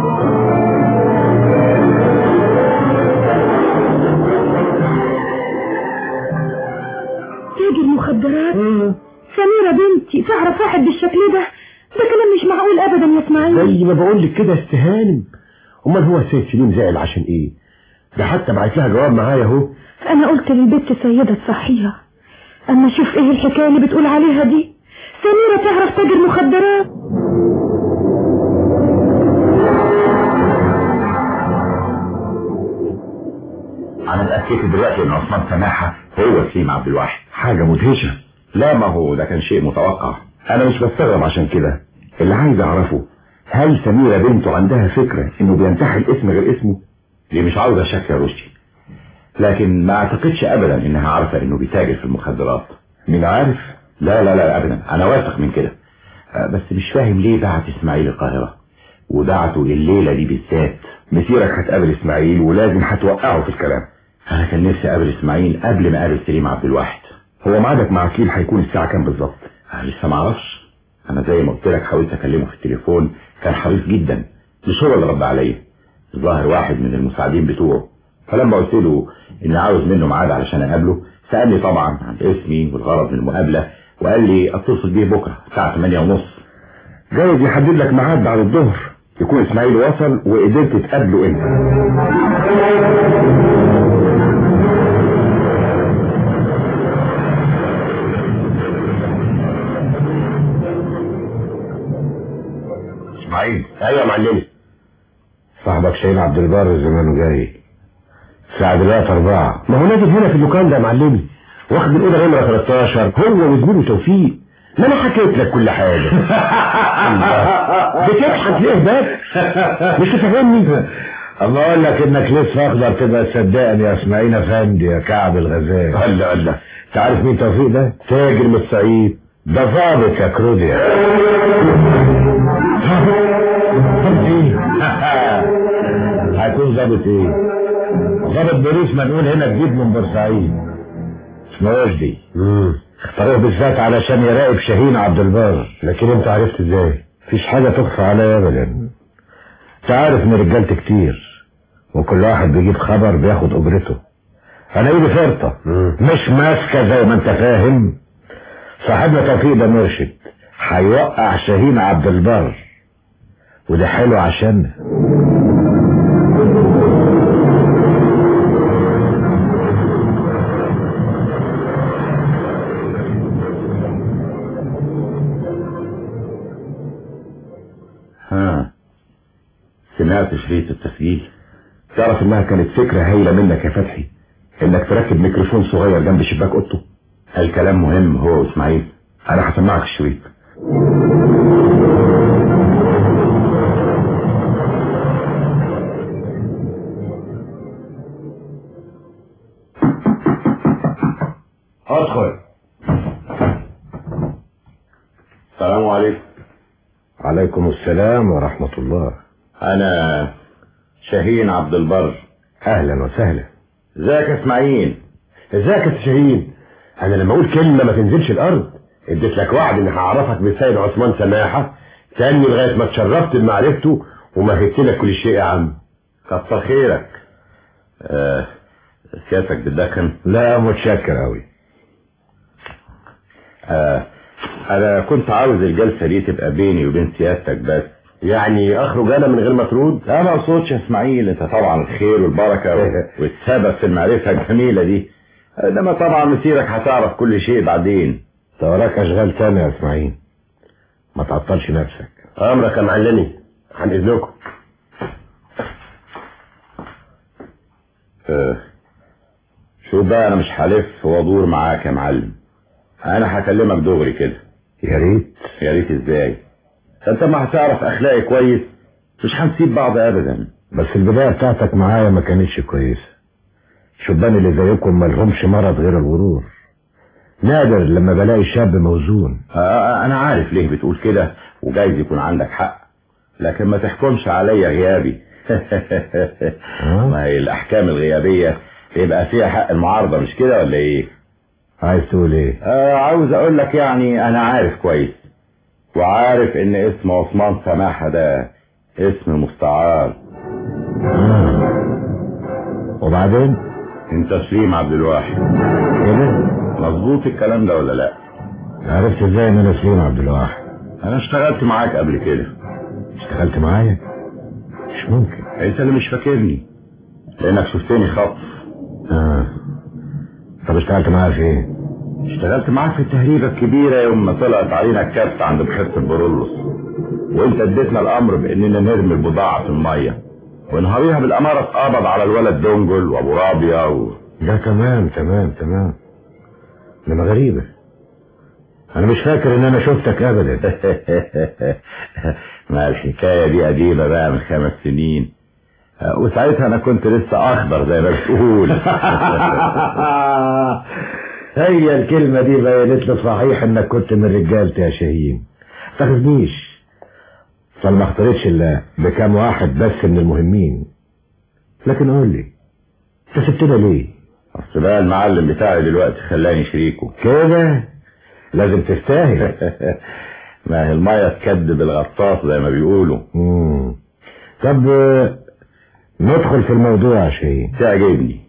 تاجر مخدرات سميرة بنتي تعرف واحد بالشكل ده ده كلام مش معقول ابدا يا اسماعيل زي ما بقول لك كده استهانم امال هو السيد سليم زعل عشان ايه ده حتى بعت لها جواب معايا اهو انا قلت للبت سيدة تصحيها اما شوف ايه الحكاية اللي بتقول عليها دي سميرة تعرف تاجر مخدرات انا اتاكدت دلوقتي ان عثمان سماحه هو سليم عبد الواحد حاجه مدهشه لا ما هو ده كان شيء متوقع انا مش بستغرب عشان كده اللي عايز اعرفه هل سميرة بنته عندها فكرة انه بينتحل اسم غير اسمه دي مش عاوزة شك يا رشدي لكن ما اعتقدش ابدا انها عارفة انه بيتاجر في المخدرات مين عارف لا لا لا ابدا انا واثق من كده آه، بس مش فاهم ليه دعت اسماعيل القاهرة ودعته الليلة دي بالذات مسيرك هتقابل اسماعيل ولازم هتوقعه في الكلام انا كان نفسي اقابل اسماعيل قبل ما اقابل سليم عبد الواحد هو ميعادك مع اكيل هيكون الساعة كام بالظبط أنا لسه ما اعرفش انا زي ما قلت لك حاولت اكلمه في التليفون كان حريص جدا مش هو اللي رد عليا ظاهر واحد من المساعدين بتوعه فلما قلت له اني عاوز منه ميعاد علشان اقابله سالني طبعا عن اسمي والغرض من المقابله وقال لي اتصل بيه بكره الساعه 8 ونص جايز يحدد لك ميعاد بعد الظهر يكون اسماعيل وصل وقدرت تقابله انت اسماعيل ايوه يا معلمي صاحبك شاهين عبد البر زمانه جاي الساعة دلوقتي أربعة ما هو نازل هنا في اللوكان ده يا معلمي واخد الأوضة نمرة 13 هو وزميله توفيق ما أنا حكيت لك كل حاجة الله. بتضحك ليه بس مش تفهمني اما اقول لك انك لسه اقدر تبقى صدقني يا اسماعيل افندي يا كعب الغزال الله الله تعرف مين توفيق ده؟ تاجر من الصعيد ده ضابط يا كروديا هيكون ضابط ايه؟ ضابط بوليس منقول هنا جديد من بورسعيد اسمه وجدي اختاروه بالذات علشان يراقب شاهين عبد البر لكن انت عرفت ازاي؟ مفيش حاجة تخفى عليا ابدا انت عارف ان رجالتي كتير وكل واحد بيجيب خبر بياخد اجرته انا ايدي فرطة مش ماسكة زي ما انت فاهم صاحبنا توفيق ده مرشد هيوقع شاهين عبد البر وده حلو عشان ها سمعت شريط التسجيل تعرف انها كانت فكرة هايلة منك يا فتحي انك تركب ميكروفون صغير جنب شباك اوضته الكلام مهم هو واسماعيل انا هسمعك الشريط ادخل السلام عليكم عليكم السلام ورحمة الله انا شاهين عبد البر اهلا وسهلا ازيك يا اسماعيل ازيك يا شاهين انا لما اقول كلمة ما تنزلش الارض اديت لك وعد اني هعرفك بالسيد عثمان سماحة تاني لغاية ما اتشرفت بمعرفته ومهدت لك كل شيء يا عم كتر خيرك آه سيادتك بتدخن لا متشكر اوي آه انا كنت عاوز الجلسة دي تبقى بيني وبين سيادتك بس يعني اخرج انا من غير ما ترد لا ما اقصدش يا اسماعيل انت طبعا الخير والبركة والسبب في المعرفة الجميلة دي انما طبعا مسيرك هتعرف كل شيء بعدين انت وراك اشغال تانية يا اسماعيل ما تعطلش نفسك امرك يا معلمي عن اذنكم آه. شوف بقى انا مش هلف وادور معاك يا معلم انا هكلمك دغري كده يا ريت يا ريت ازاي ده انت ما هتعرف اخلاقي كويس مش هنسيب بعض ابدا بس البداية بتاعتك معايا ما كانتش كويسة شبان اللي زيكم ملهمش مرض غير الغرور نادر لما بلاقي شاب موزون آه انا عارف ليه بتقول كده وجايز يكون عندك حق لكن ما تحكمش عليا غيابي ما هي الاحكام الغيابية يبقى فيها حق المعارضة مش كده ولا ايه عايز تقول ايه آه عاوز اقول لك يعني انا عارف كويس وعارف ان اسم عثمان سماحة ده اسم مستعار آه. وبعدين انت سليم عبد الواحد كده مظبوط الكلام ده ولا لا عرفت ازاي ان انا سليم عبد الواحد انا اشتغلت معاك قبل كده اشتغلت معايا مش ممكن انت اللي مش فاكرني لانك شفتني خطف اه طب اشتغلت معايا في ايه اشتغلت معاك في التهريبة الكبيرة يوم ما طلعت علينا الكبت عند بحيرة البرولوس وانت اديتنا الامر باننا نرمي البضاعة في المية ونهاريها بالامارة اتقبض على الولد دونجل وابو رابيا و... ده تمام تمام تمام انما غريبة انا مش فاكر ان انا شفتك ابدا ما الحكاية دي قديمة بقى من خمس سنين وساعتها انا كنت لسه اخضر زي ما بتقول هي الكلمة دي بينت لي صحيح انك كنت من رجالتي يا شاهين تاخذنيش فما اختارتش الا بكام واحد بس من المهمين لكن قول لي انت سبتنا ليه اصل بقى المعلم بتاعي دلوقتي خلاني شريكه كده لازم تستاهل ما هي المية تكدب الغطاس زي ما بيقولوا مم. طب آه، ندخل في الموضوع يا شاهين تعجبني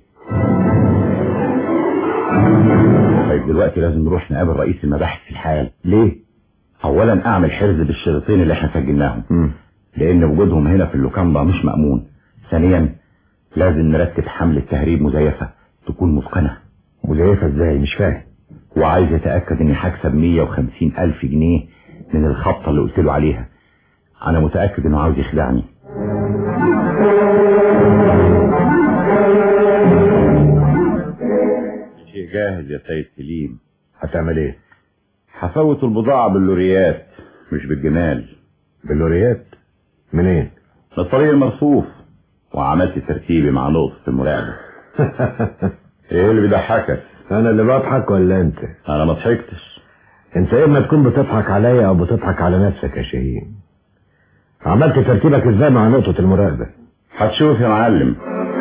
طيب دلوقتي لازم نروح نقابل رئيس المباحث في الحال ليه اولا اعمل حرز بالشريطين اللي احنا سجلناهم مم. لان وجودهم هنا في اللوكاندا مش مأمون ثانيا لازم نرتب حملة تهريب مزيفة تكون متقنة مزيفة ازاي مش فاهم وعايز اتأكد اني هكسب 150 الف جنيه من الخبطة اللي قلت له عليها انا متأكد انه عاوز يخدعني شيء جاهز يا سيد سليم هتعمل ايه هفوت البضاعة باللوريات مش بالجمال باللوريات منين من الطريق المرصوف وعملت ترتيبي مع نقطة المراقبة ايه اللي بيضحكك انا اللي بضحك ولا انت انا ما ضحكتش انت اما تكون بتضحك عليا او بتضحك على نفسك يا شاهين عملت ترتيبك ازاي مع نقطة المراقبة هتشوف يا معلم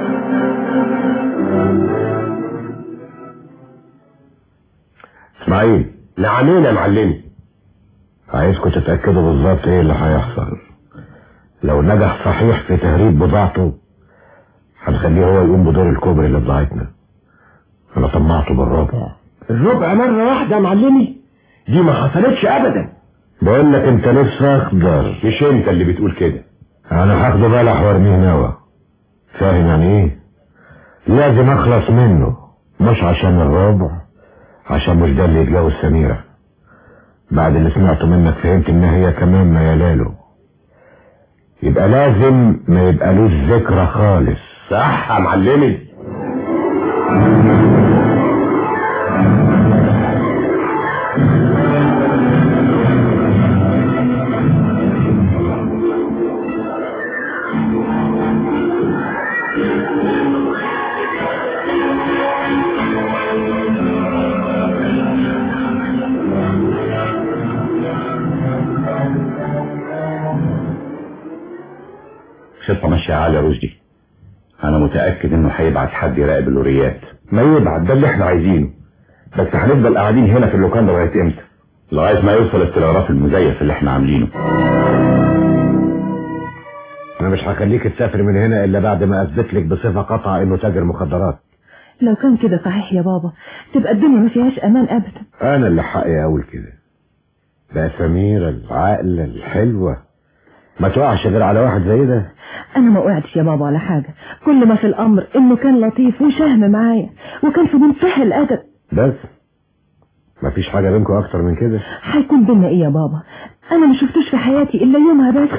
اسماعيل نعمين يا معلمي عايزكم تتأكدوا بالظبط ايه اللي هيحصل لو نجح صحيح في تهريب بضاعته هنخليه هو يقوم بدور الكوبري اللي بضاعتنا انا طمعته بالربع الربع مرة واحدة يا معلمي دي ما حصلتش ابدا بقول لك انت لسه اخضر مش انت اللي بتقول كده انا هاخده بلح وارميه نوى فاهم يعني ايه لازم اخلص منه مش عشان الربع عشان مش ده اللي يتجوز سميرة بعد اللي سمعته منك فهمت ان هي كمان ميالاله يبقى لازم ما يبقالوش ذكرى خالص صح يا معلمي خطة ماشية عالية رشدي انا متأكد انه هيبعت حد يراقب اللوريات ما يبعد ده اللي احنا عايزينه بس هنفضل قاعدين هنا في اللوكاندا لغايه امتى لغاية ما يوصل التلغراف المزيف اللي احنا عاملينه انا مش هخليك تسافر من هنا الا بعد ما اثبت لك بصفه قاطعه انه تاجر مخدرات لو كان كده صحيح يا بابا تبقى الدنيا ما فيهاش امان ابدا انا اللي حقي اقول كده بقى سميرة العاقلة الحلوة ما تقعش غير على واحد زي ده انا ما وقعتش يا بابا على حاجة كل ما في الامر انه كان لطيف وشهم معايا وكان في منتهى الادب بس ما فيش حاجة بينكم اكتر من كده هيكون بينا ايه يا بابا انا ما شفتوش في حياتي الا يومها بس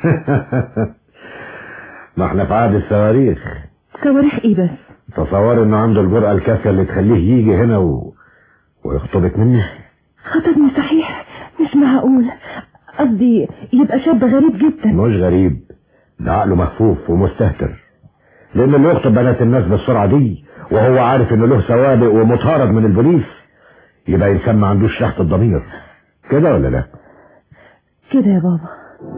ما احنا في عهد الصواريخ صواريخ ايه بس تصور انه عنده الجرأة الكافية اللي تخليه يجي هنا و... ويخطبك مني خطبني صحيح مش معقول قصدي يبقى شاب غريب جدا مش غريب ده عقله مخفوف ومستهتر لان اللي يخطب بنات الناس بالسرعة دي وهو عارف انه له سوابق ومطارد من البوليس يبقى انسان ما عندوش ريحة الضمير كده ولا لا كده يا بابا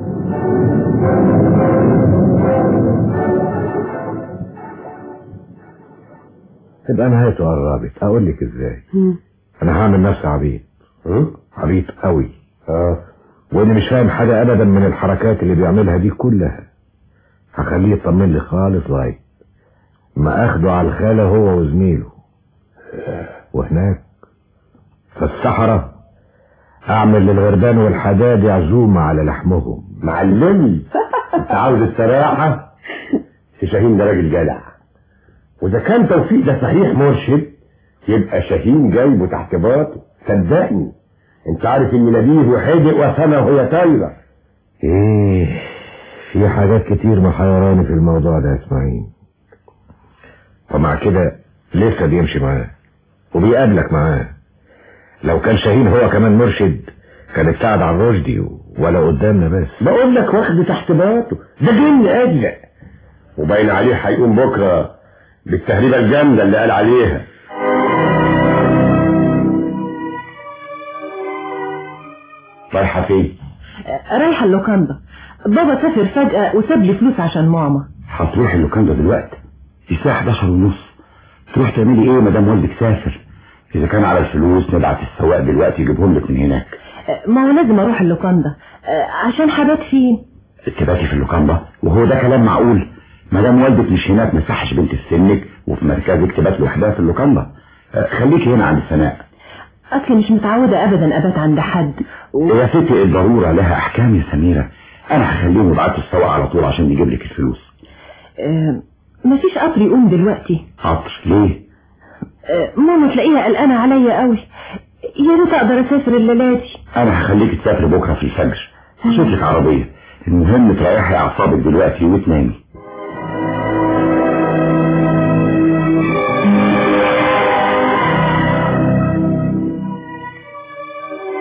تبقى نهايته قربت اقول لك ازاي انا هعمل نفسي عبيط عبيط قوي اه واني مش فاهم حاجة ابدا من الحركات اللي بيعملها دي كلها هخليه يطمن لي خالص لغاية ما اخده على الخالة هو وزميله وهناك في الصحراء اعمل للغربان والحداد عزومة على لحمهم معلمي انت عاوز السراحة شاهين ده راجل جدع واذا كان توفيق ده صحيح مرشد يبقى شاهين جايبه تحت باطه صدقني انت عارف ان نبيه وحدق وسما وهي طايره ايه في حاجات كتير محيراني في الموضوع ده يا اسماعيل ومع كده لسه بيمشي معاه وبيقابلك معاه لو كان شاهين هو كمان مرشد كان ابتعد عن رشدي ولا قدامنا بس بقول لك واخده تحت باطه ده جن ازرق وباين عليه هيقوم بكره بالتهريبه الجامده اللي قال عليها رايحه فين رايحة اللوكاندا بابا سافر فجأة وساب لي فلوس عشان ماما هتروح اللوكاندا دلوقتي الساعه 11 ونص تروح تعملي ايه ما دام والدك سافر اذا كان على الفلوس نبعت السواق دلوقتي يجيبهم لك من هناك ما هو لازم اروح اللوكاندا عشان حبات فين تباتي في اللوكاندا وهو ده كلام معقول ما دام والدك مش هناك ما يصحش بنت في سنك وفي مركزك تبات لوحدها في اللوكاندا آه، خليكي هنا عند سناء اصلي مش متعودة ابدا ابات عند حد و... يا ستي الضرورة لها احكام يا سميرة انا هخليهم يبعتوا السواق على طول عشان يجيب لك الفلوس آه، مفيش قطر يقوم دلوقتي حاضر ليه آه، ماما تلاقيها قلقانة عليا قوي يا ريت اقدر اسافر الليلة دي انا هخليك تسافري بكرة في الفجر اشوف لك عربية المهم تريحي اعصابك دلوقتي وتنامي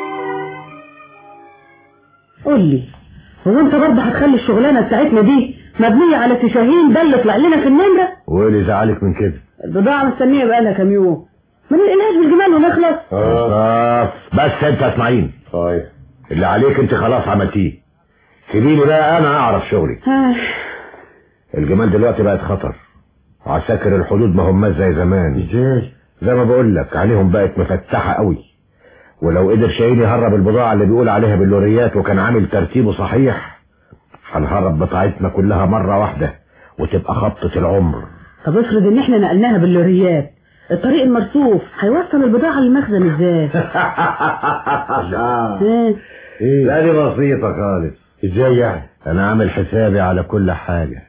قول لي هو انت برضه هتخلي الشغلانه بتاعتنا دي مبنية على تشاهين ده اللي طلع لنا في النمرة وايه اللي زعلك من كده البضاعة مستنية بقالها كام يوم ما نلقيناش بالجمال ونخلص آه. بس انت يا اسماعيل طيب اللي عليك انت خلاص عملتيه سيبيني بقى انا اعرف شغلي آه. الجمال دلوقتي بقت خطر وعساكر الحدود ما هماش زي زمان ازاي زي ما بقول لك عليهم بقت مفتحة قوي ولو قدر شاهين يهرب البضاعة اللي بيقول عليها باللوريات وكان عامل ترتيبه صحيح هنهرب بضاعتنا كلها مرة واحدة وتبقى خبطة العمر طب افرض ان احنا نقلناها باللوريات الطريق المرصوف هيوصل البضاعة للمخزن ازاي آه. ايه لا دي بسيطة خالص ازاي يعني انا عامل حسابي على كل حاجة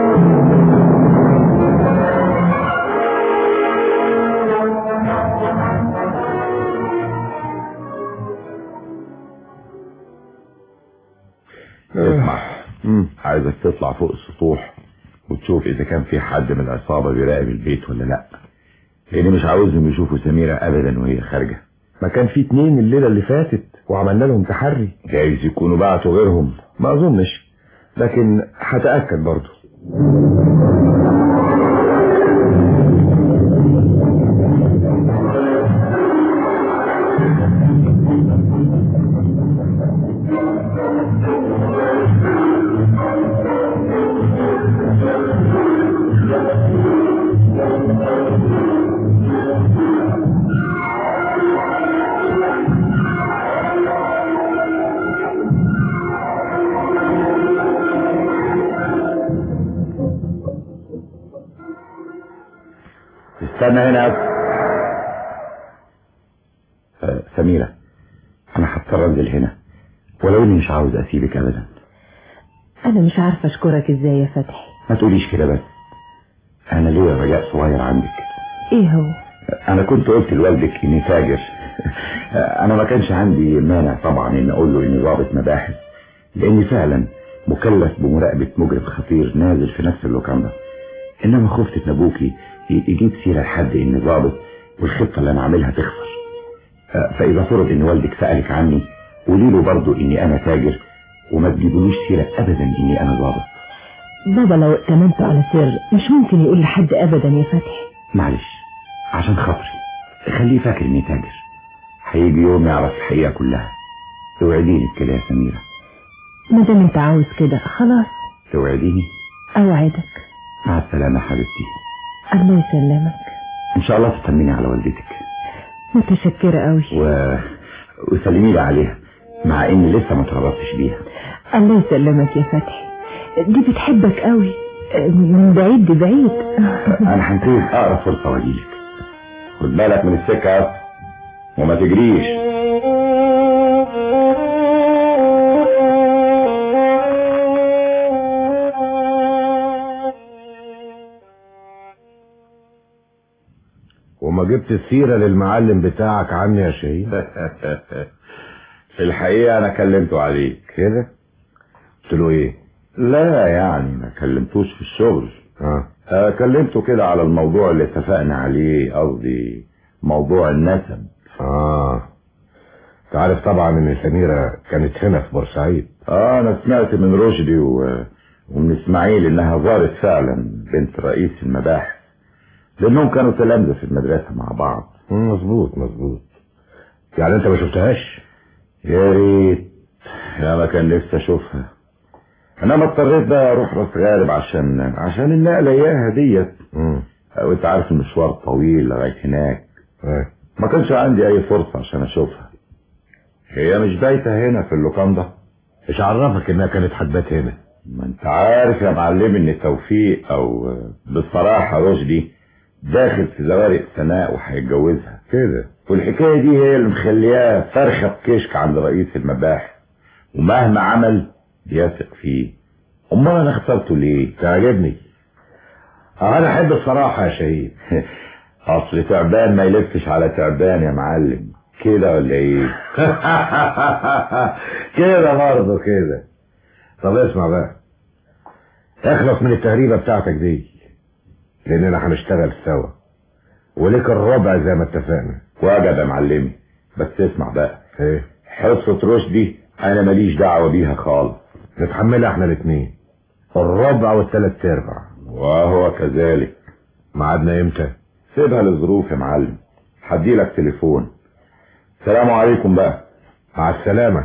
اسمع عايزك تطلع فوق السطوح وتشوف اذا كان في حد من العصابة بيراقب البيت ولا لا لاني مش عاوزهم يشوفوا سميرة ابدا وهي خارجة ما كان في اتنين الليلة اللي فاتت وعملنا لهم تحري جايز يكونوا بعتوا غيرهم ما اظنش لكن هتأكد برضو استنى هنا آه، سميرة انا هضطر انزل هنا ولو اني مش عاوز اسيبك ابدا انا مش عارفة اشكرك ازاي يا فتحي ما تقوليش كده بس انا ليا رجاء صغير عندك ايه هو انا كنت قلت لوالدك اني تاجر انا ما كانش عندي مانع طبعا اني اقول له اني ضابط مباحث لاني فعلا مكلف بمراقبة مجرم خطير نازل في نفس اللوكاندا انما خفت ان ابوكي ي- يجيب سيرة لحد اني ضابط والخطة اللي انا عاملها تخسر آه، فاذا فرض ان والدك سألك عني قولي له برضه اني انا تاجر وما تجيبولوش سيرة ابدا اني انا ضابط بابا لو ائتمنته على سر مش ممكن يقول لحد ابدا يا فتحي معلش عشان خاطري خليه فاكر اني تاجر هيجي يوم يعرف الحقيقة كلها توعديني بكده يا سميرة ما دام انت عاوز كده خلاص توعديني اوعدك مع السلامة حبيبتي الله يسلمك ان شاء الله تطمني على والدتك متشكرة قوي و... وسلمي لي عليها مع اني لسه ما تغربتش بيها الله يسلمك يا فتحي دي بتحبك قوي من بعيد لبعيد انا هنتهز اقرب فرصة واجيلك خد بالك من السكة يا اسطى، وما تجريش وما جبت السيرة للمعلم بتاعك عني يا شهيد في الحقيقة انا كلمته عليك كده قلت له ايه لا يعني ما كلمتوش في الشغل اه آه كلمته كده على الموضوع اللي اتفقنا عليه قصدي موضوع النسب اه تعرف طبعا ان سميرة كانت هنا في بورسعيد اه انا سمعت من رشدي و... ومن اسماعيل انها زارت فعلا بنت رئيس المباحث لانهم كانوا تلامذة في المدرسة مع بعض مم، مظبوط مظبوط يعني انت ما شفتهاش يا ريت يا ما كان نفسي اشوفها انما اضطريت بقى اروح راس غارب عشان عشان النقله اياها ديت مم. وانت عارف المشوار طويل لغايه هناك آه. ما كانش عندي اي فرصه عشان اشوفها هي مش بايته هنا في اللوكاندا مش عرفك انها كانت حبات هنا ما انت عارف يا معلم ان توفيق او بصراحه رشدي داخل في زوارق سناء وهيتجوزها كده والحكايه دي هي اللي مخلياه فرخه بكشك عند رئيس المباحث ومهما عمل بيثق فيه امال انا اخترته ليه تعجبني آه، انا احب الصراحة يا شهيد اصل تعبان ما يلفش على تعبان يا معلم كده ولا ايه كده برضه كده طب اسمع بقى اخلص من التهريبة بتاعتك دي لاننا هنشتغل سوا وليك الربع زي ما اتفقنا واجب يا معلمي بس اسمع بقى ايه حصة رشدي انا ماليش دعوة بيها خالص نتحملها احنا الاتنين الربع والثلاث ارباع وهو كذلك ميعادنا امتى سيبها للظروف يا معلم هديلك تليفون سلام عليكم بقى مع السلامة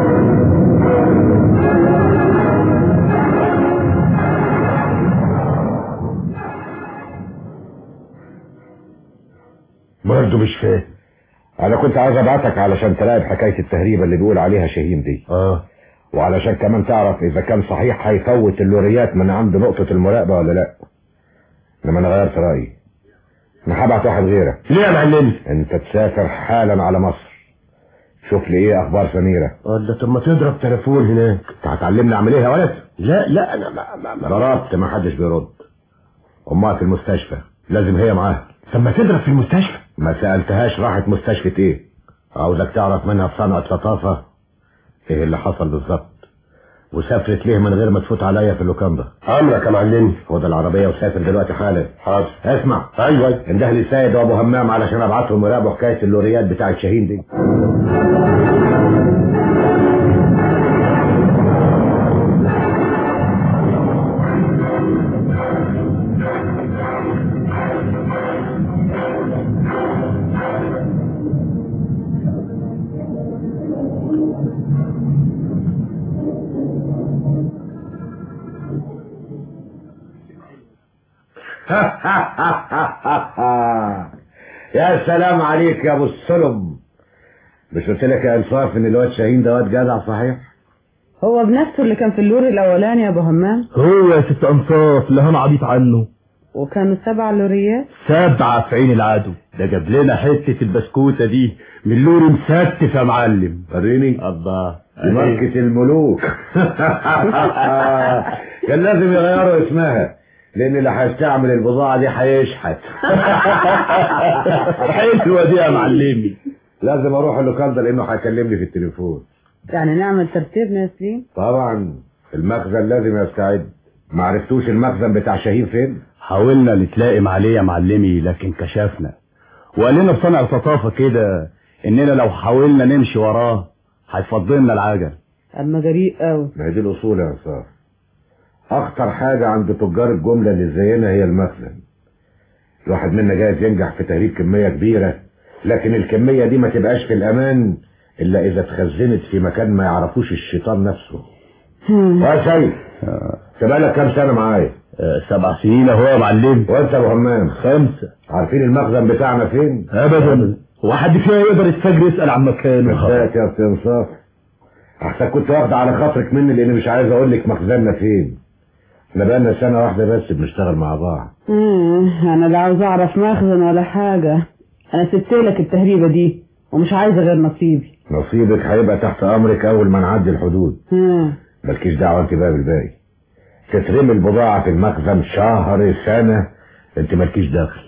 برضه مش فاهم انا كنت عايز ابعتك علشان تراقب حكاية التهريبة اللي بيقول عليها شاهين دي اه وعلشان كمان تعرف اذا كان صحيح هيفوت اللوريات من عند نقطة المراقبة ولا لا انما انا غيرت رأيي انا هبعت واحد غيرك ليه يا معلم انت تسافر حالا على مصر شوف لي ايه اخبار سميرة ولا طب ما تضرب تليفون هناك انت هتعلمني اعمل ايه يا ولد لا لا انا ما ما ما ضربت ما حدش بيرد امها في المستشفى لازم هي معاها طب ما تضرب في المستشفى ما سألتهاش راحت مستشفى ايه عاوزك تعرف منها بصنعة لطافة ايه اللي حصل بالظبط وسافرت ليه من غير ما تفوت عليا في اللوكاندا امرك يا معلم خد العربية وسافر دلوقتي حالا حاضر اسمع ايوه انده لي سيد وابو همام علشان ابعتهم يراقبوا حكاية اللوريات بتاعت شاهين دي يا سلام عليك يا ابو السلم مش قلت لك يا انصاف ان الواد شاهين ده واد جدع صحيح هو بنفسه اللي كان في اللور الاولاني يا ابو همام هو يا ست انصاف اللي انا عبيط عنه وكانوا سبع لوريات سبعة في عين العدو ده جاب لنا حتة البسكوتة دي من لور مستف يا معلم وريني الله دي ماركة الملوك كان لازم يغيروا اسمها لان اللي هيستعمل البضاعة دي هيشحت حلوة دي يا معلمي لازم اروح اللوكاندا لانه هيكلمني في التليفون يعني نعمل ترتيبنا يا سليم طبعا المخزن لازم يستعد ما عرفتوش المخزن بتاع شاهين فين حاولنا نتلائم عليه يا معلمي لكن كشفنا وقال لنا بصنع لطافة كده اننا لو حاولنا نمشي وراه هيفضلنا العجل اما جريء قوي ما هي دي الاصول يا انصار اخطر حاجة عند تجار الجملة اللي زينا هي المخزن الواحد منا جايز ينجح في تهريب كمية كبيرة لكن الكمية دي ما تبقاش في الامان الا اذا اتخزنت في مكان ما يعرفوش الشيطان نفسه يا سيد تبقى لك كام سنة معايا آه، سبع سنين اهو يا معلم وانت يا ابو همام خمسة عارفين المخزن بتاعنا فين ابدا هو حد فينا يقدر يتفجر يسأل عن مكانه مساك يا استاذ انصاف احسن كنت واخد على خاطرك مني لاني مش عايز اقول لك مخزننا فين احنا بقالنا سنة واحدة بس بنشتغل مع بعض مم، انا لا عاوز اعرف مخزن ولا حاجة انا سبت لك التهريبة دي ومش عايزة غير نصيبي نصيبك هيبقى تحت امرك اول ما نعدي الحدود مم. مالكيش دعوة انت بقى بالباقي تترمي البضاعة في المخزن شهر سنة انت مالكيش دخل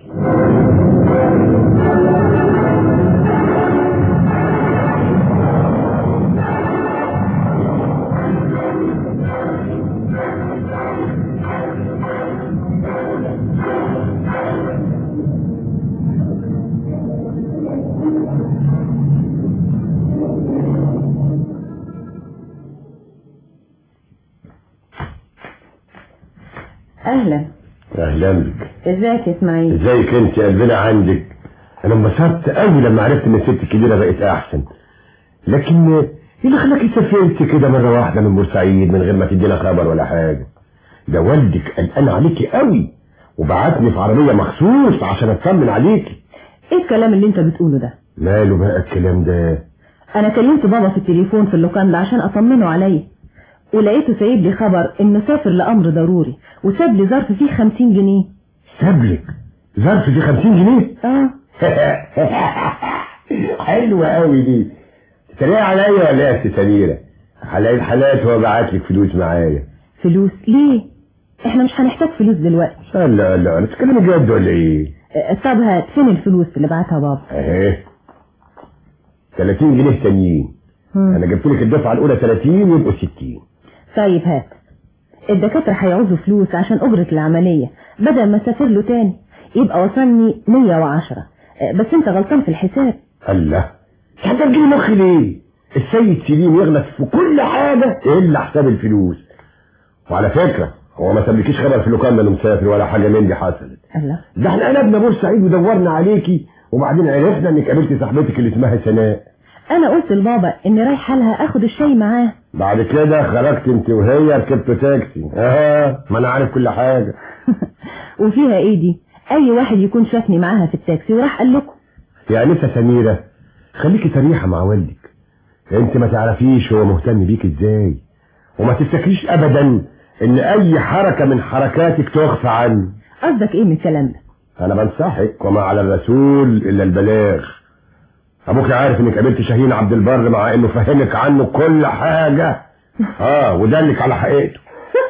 اهلا اهلا بك ازيك يا اسماعيل ازيك انت يا قلبنا عندك انا انبسطت قوي لما عرفت ان الست الكبيره بقت احسن لكن ايه اللي خلاكي سافرت كده مره واحده من بورسعيد من غير ما تدينا خبر ولا حاجه ده والدك قلقان عليكي قوي وبعتني في عربيه مخصوص عشان اطمن عليكي ايه الكلام اللي انت بتقوله ده ماله بقى الكلام ده انا كلمت بابا في التليفون في اللوكاندا عشان اطمنه عليا ولقيته سايب لي خبر انه سافر لامر ضروري وساب لي ظرف فيه خمسين جنيه سابلك ظرف فيه 50 جنيه اه حلوة قوي دي تتريق عليا ولا ايه يا ست سميرة على الحالات هو بعت لك فلوس معايا فلوس ليه احنا مش هنحتاج فلوس دلوقتي لا لا لا انا بتتكلم جد ولا ايه اه، طب هات فين الفلوس اللي بعتها بابا اهي 30 جنيه تانيين مم. انا جبت لك الدفعة الاولى 30 يبقوا 60 طيب هات الدكاترة هيعوزوا فلوس عشان أجرة العملية بدل ما اسافر له تاني يبقى وصلني 110 اه، بس انت غلطان في الحساب الله انت تجيب مخي ليه السيد سليم يغلط في كل حاجة الا حساب الفلوس وعلى فكرة هو ما سابلكيش خبر في اللوكان انه مسافر ولا حاجه من دي حصلت الله ده احنا قلبنا بورسعيد ودورنا عليكي وبعدين عرفنا انك قابلتي صاحبتك اللي اسمها سناء انا قلت لبابا اني رايحه لها اخد الشاي معاه بعد كده خرجت انت وهي ركبت تاكسي اه ما انا عارف كل حاجه وفيها ايه دي اي واحد يكون شافني معاها في التاكسي وراح قال لكم يا انسه سميره خليكي صريحه مع والدك انت ما تعرفيش هو مهتم بيك ازاي وما تفتكريش ابدا ان اي حركه من حركاتك تخفى عنه قصدك ايه من الكلام ده انا بنصحك وما على الرسول الا البلاغ ابوك عارف انك قابلت شاهين عبد البر مع انه فهمك عنه كل حاجه اه ودلك على حقيقته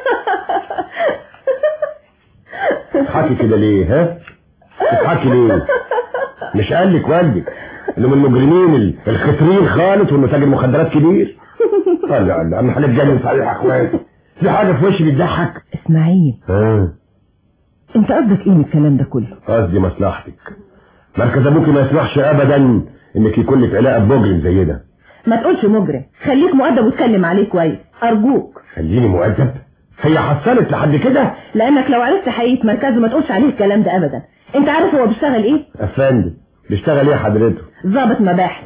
تضحكي كده ليه ها تضحكي ليه مش قال لك والدك انه من المجرمين ال- الخطرين خالص وانه تاجر مخدرات كبير قال لا لا انا هنتجنن صحيح يا اخواتي في حاجه في وشي بتضحك اسماعيل اه انت قصدك ايه من الكلام ده كله قصدي مصلحتك مركز ابوك ما يسمحش ابدا انك يكون لك علاقه بمجرم زي ده ما تقولش مجرم خليك مؤدب واتكلم عليه كويس ارجوك خليني مؤدب هي حصلت لحد كده لانك لو عرفت حقيقه مركزه ما تقولش عليه الكلام ده ابدا انت عارف هو بيشتغل ايه افندم بيشتغل ايه حضرته ضابط مباحث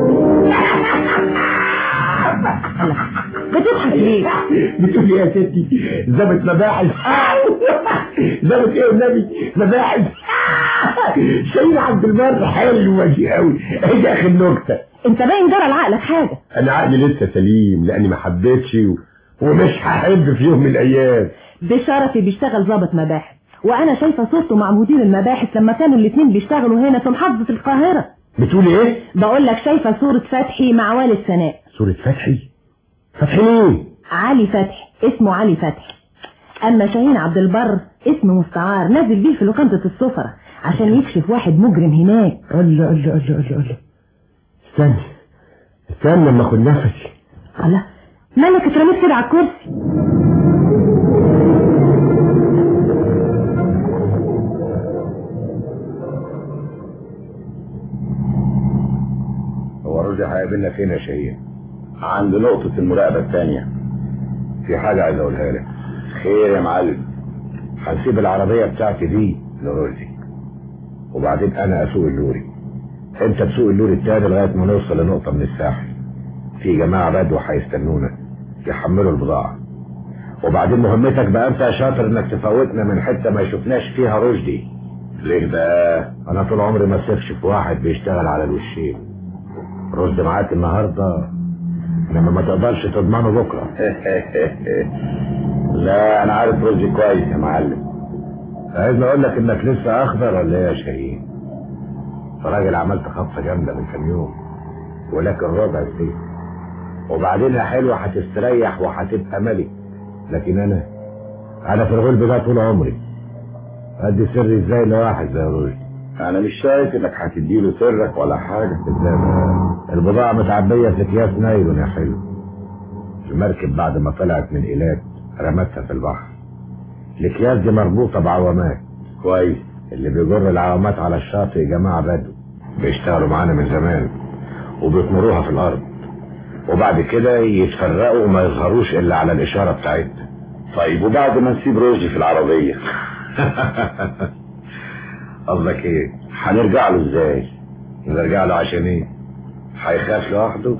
الله بتضحك ليه بتقول ايه يا ستي ضابط مباحث ضابط ايه النبي مباحث شايل عبد البر حلوه دي قوي ايه ده اخر نكته انت باين جرى لعقلك حاجه انا عقلي لسه سليم لاني ما حبيتش و... ومش هحب في يوم من الايام بشرفي بيشتغل ضابط مباحث وانا شايفه صورته مع مدير المباحث لما كانوا الاثنين بيشتغلوا هنا في محافظه القاهره بتقولي ايه بقول لك شايفه صوره فتحي مع والد سناء صورة فتحي فتحي مين علي فتحي اسمه علي فتحي اما شاهين عبد البر اسمه مستعار نازل بيه في لوكانة السفرة عشان يكشف واحد مجرم هناك الله الله الله الله الله استني استنى لما اخد نفسي الله مالك اترميت كده على الكرسي هو رشدي هيقابلنا فين يا شهير عند نقطة المراقبة الثانية في حاجة عايز اقولها لك خير يا معلم هنسيب العربية بتاعتي دي لرشدي وبعدين انا اسوق اللوري انت تسوق اللوري التاني لغاية ما نوصل لنقطة من الساحل في جماعة بدو هيستنونا يحملوا البضاعة وبعدين مهمتك بقى انت يا شاطر انك تفوتنا من حتة ما يشوفناش فيها رشدي ليه بقى انا طول عمري ما سيبش في واحد بيشتغل على الوشين رشدي معاك النهارده انما ما تقدرش تضمنه بكره لا انا عارف رشدي كويس يا معلم عايز اقول لك انك لسه اخضر ولا ايه يا شاهين راجل عملت خطفه جامده من كام يوم ولكن ربع فيه وبعدين يا حلوه هتستريح وهتبقى ملك لكن انا انا في الغلب ده طول عمري ادي سري ازاي لواحد زي رشدي انا مش شايف انك هتديله سرك ولا حاجة ازاي بقى؟ البضاعه متعبيه في اكياس نايلون يا حلو المركب بعد ما طلعت من ايلات رمتها في البحر الاكياس دي مربوطه بعوامات كويس اللي بيجر العوامات على الشاطئ جماعة بدو بيشتغلوا معانا من زمان وبيطمروها في الأرض وبعد كده يتفرقوا وما يظهروش إلا على الإشارة بتاعتنا طيب وبعد ما نسيب رشدي في العربية قصدك إيه؟ هنرجع له ازاي نرجع له عشان إيه؟ هيخاف لوحده؟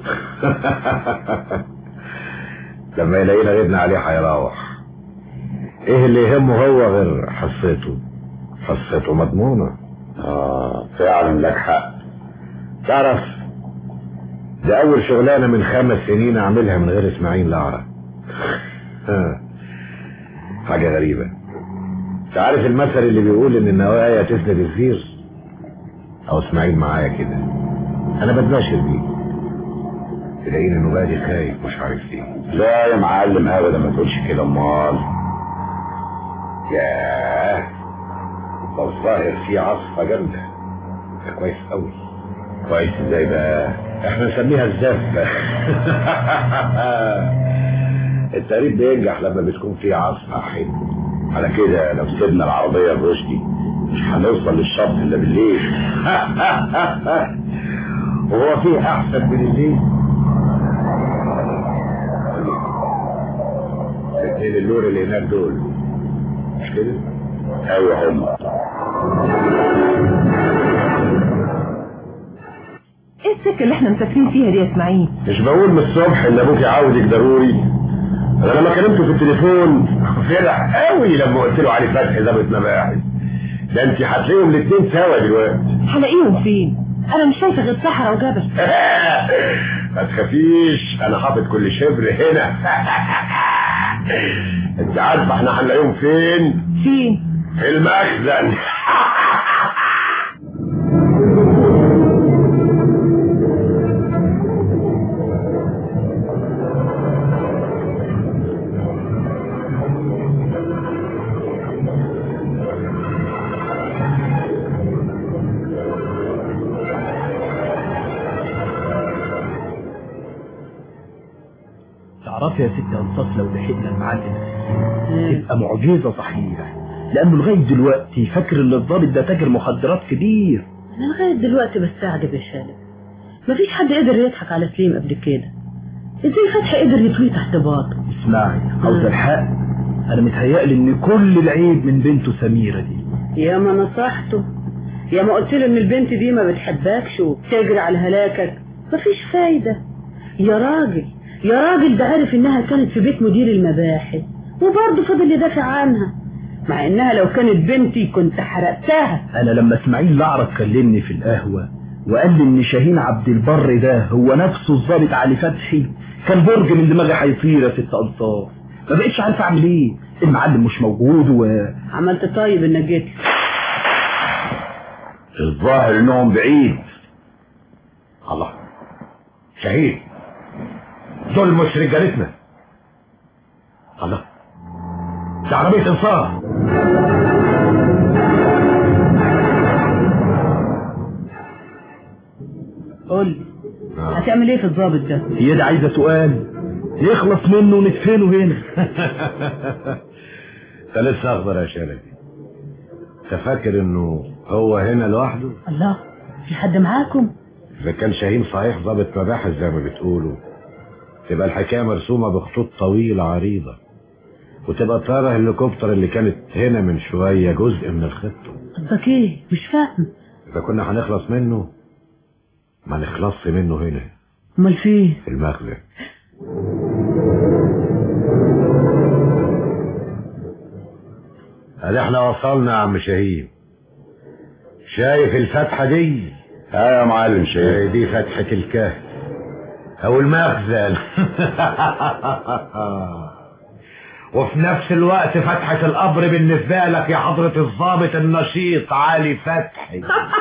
لما يلاقينا غبنا عليه هيروح إيه اللي يهمه هو غير حصته؟ حصته مضمونة اه فعلا لك حق تعرف ده أول شغلانة من خمس سنين أعملها من غير إسماعيل لعرة ها. حاجة غريبة تعرف المثل اللي بيقول إن النوايا تسند الزير أو إسماعيل معايا كده أنا بتباشر بيه تلاقيني إنه بادي خايف مش عارف ليه لا يا معلم ابدا ما تقولش كده امال ياه ده الظاهر فيه عصفة جامدة ده كويس قوي كويس ازاي بقى احنا نسميها الزفة التقريب بينجح لما بتكون فيه عصفة حلو على كده لو سيبنا العربية برشدي مش هنوصل للشط الا بالليل وهو فيه احسن من الليل الاثنين اللور اللي هناك دول مش كده؟ ايوه هم ايه السكة اللي احنا مسافرين فيها دي يا اسماعيل مش بقول من الصبح ان ابوك عاوزك ضروري انا لما كلمته في التليفون فرح قوي لما قلت له علي فتحي ضابط مباحث ده انت هتلاقيهم الاثنين سوا دلوقتي هلاقيهم فين انا مش شايفة غير صحراء وجبل ما تخافيش انا حاطط كل شبر هنا انت عارفه احنا هنلاقيهم فين فين في المخزن تعرفي يا ست انصاف لو لحقنا المعلم تبقى معجزة صحيح لانه لغاية دلوقتي فاكر ان الضابط ده تاجر مخدرات كبير انا لغايه دلوقتي بستعجب يا شالب مفيش حد قدر يضحك على سليم قبل كده ازاي فتحي قدر يطويه تحت باطه اسمعي عاوز الحق انا متهيألي ان كل العيب من بنته سميرة دي يا ما نصحته يا ما قلت له ان البنت دي ما بتحبكش وبتجري على هلاكك مفيش فايدة يا راجل يا راجل ده عارف انها كانت في بيت مدير المباحث وبرضه فضل يدافع عنها مع انها لو كانت بنتي كنت حرقتها انا لما اسماعيل الاعرج كلمني في القهوة وقال لي ان شاهين عبد البر ده هو نفسه الضابط علي فتحي كان برج من دماغي هيطير يا ست انصاف ما بقتش عارف اعمل ايه المعلم مش موجود و عملت طيب انك جيت الظاهر انهم بعيد الله شهيد دول مش رجالتنا الله ده عربية انصاف قول لي هتعمل ايه في الضابط ده هي دي عايزة سؤال يخلص منه وندفنه هنا انت لسه اخضر يا شلبي انت فاكر انه هو هنا لوحده الله في حد معاكم اذا كان شاهين صحيح ضابط مباحث زي ما بتقولوا تبقى الحكايه مرسومه بخطوط طويله عريضه وتبقى طياره الهليكوبتر اللي كانت هنا من شويه جزء من الخطه قصدك ايه مش فاهم اذا كنا هنخلص منه ما نخلصش منه هنا امال فين في المخزن ادي احنا وصلنا يا عم شاهين شايف الفتحة دي ها يا معلم شايف هي دي فتحة الكهف او المخزن وفي نفس الوقت فتحة القبر بالنسبة لك يا حضرة الضابط النشيط علي فتحي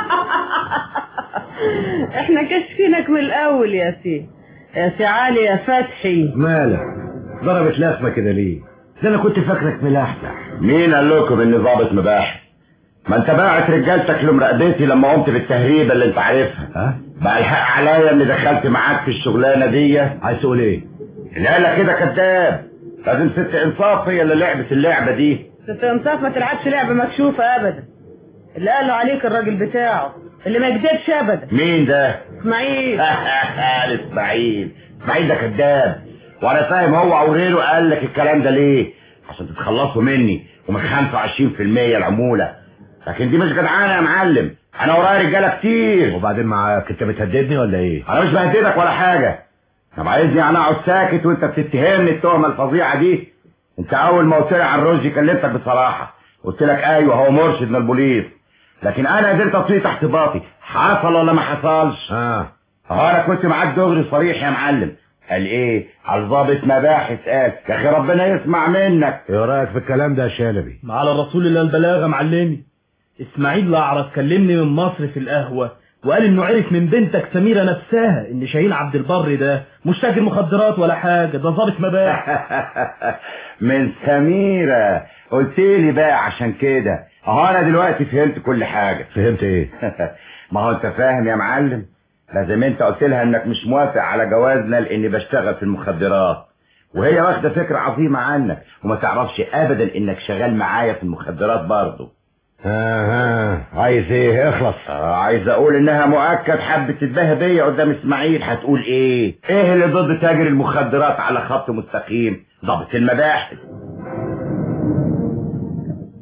احنا كاشفينك من الاول يا سي يا سي علي يا فتحي مالك ضربت لازمة كده ليه ده انا كنت فاكرك ملاحلح مين قال لكم اني ضابط مباحث ما انت باعت رجالتك لمراقبتي لما قمت بالتهريبه اللي انت عارفها ها بقى الحق عليا اني دخلت معاك في الشغلانه دي عايز تقول ايه لا لا كده كذاب لازم ست انصاف هي اللي لعبت اللعبه دي ست انصاف ما تلعبش لعبه مكشوفه ابدا اللي قاله عليك الراجل بتاعه اللي ما يكذبش ابدا مين ده اسماعيل اسماعيل اسماعيل ده كذاب وانا فاهم هو او غيره قال لك الكلام ده ليه عشان تتخلصوا مني ومن 25% العموله لكن دي مش جدعانه يا معلم انا ورايا رجاله كتير وبعدين معاك انت بتهددني ولا ايه انا مش بهددك ولا حاجه طب عايزني انا اقعد ساكت وانت بتتهمني التهمه الفظيعه دي انت اول ما قلت لي عن رشدي كلمتك بصراحه قلت لك ايوه هو مرشد من البوليس لكن انا قدرت اطفيه تحت باطي حصل ولا ما حصلش اه اه انا كنت معاك دغري صريح يا معلم قال ايه على ضابط مباحث قال يا اخي ربنا يسمع منك ايه رايك في الكلام ده يا شلبي ما على الرسول الا البلاغه معلمي اسماعيل الاعرج كلمني من مصر في القهوه وقال انه عرف من بنتك سميره نفسها ان شاهين عبد البر ده مش تاجر مخدرات ولا حاجه ده ضابط مباحث من سميرة قلت لي بقى عشان كده اهو انا دلوقتي فهمت كل حاجة فهمت ايه ما هو انت فاهم يا معلم لازم انت قلت لها انك مش موافق على جوازنا لاني بشتغل في المخدرات وهي واخده فكره عظيمه عنك وما تعرفش ابدا انك شغال معايا في المخدرات برضه ها ها عايز ايه اخلص آه عايز اقول انها مؤكد حبت تتباهى بيا قدام اسماعيل هتقول ايه ايه اللي ضد تاجر المخدرات على خط مستقيم ضابط المباحث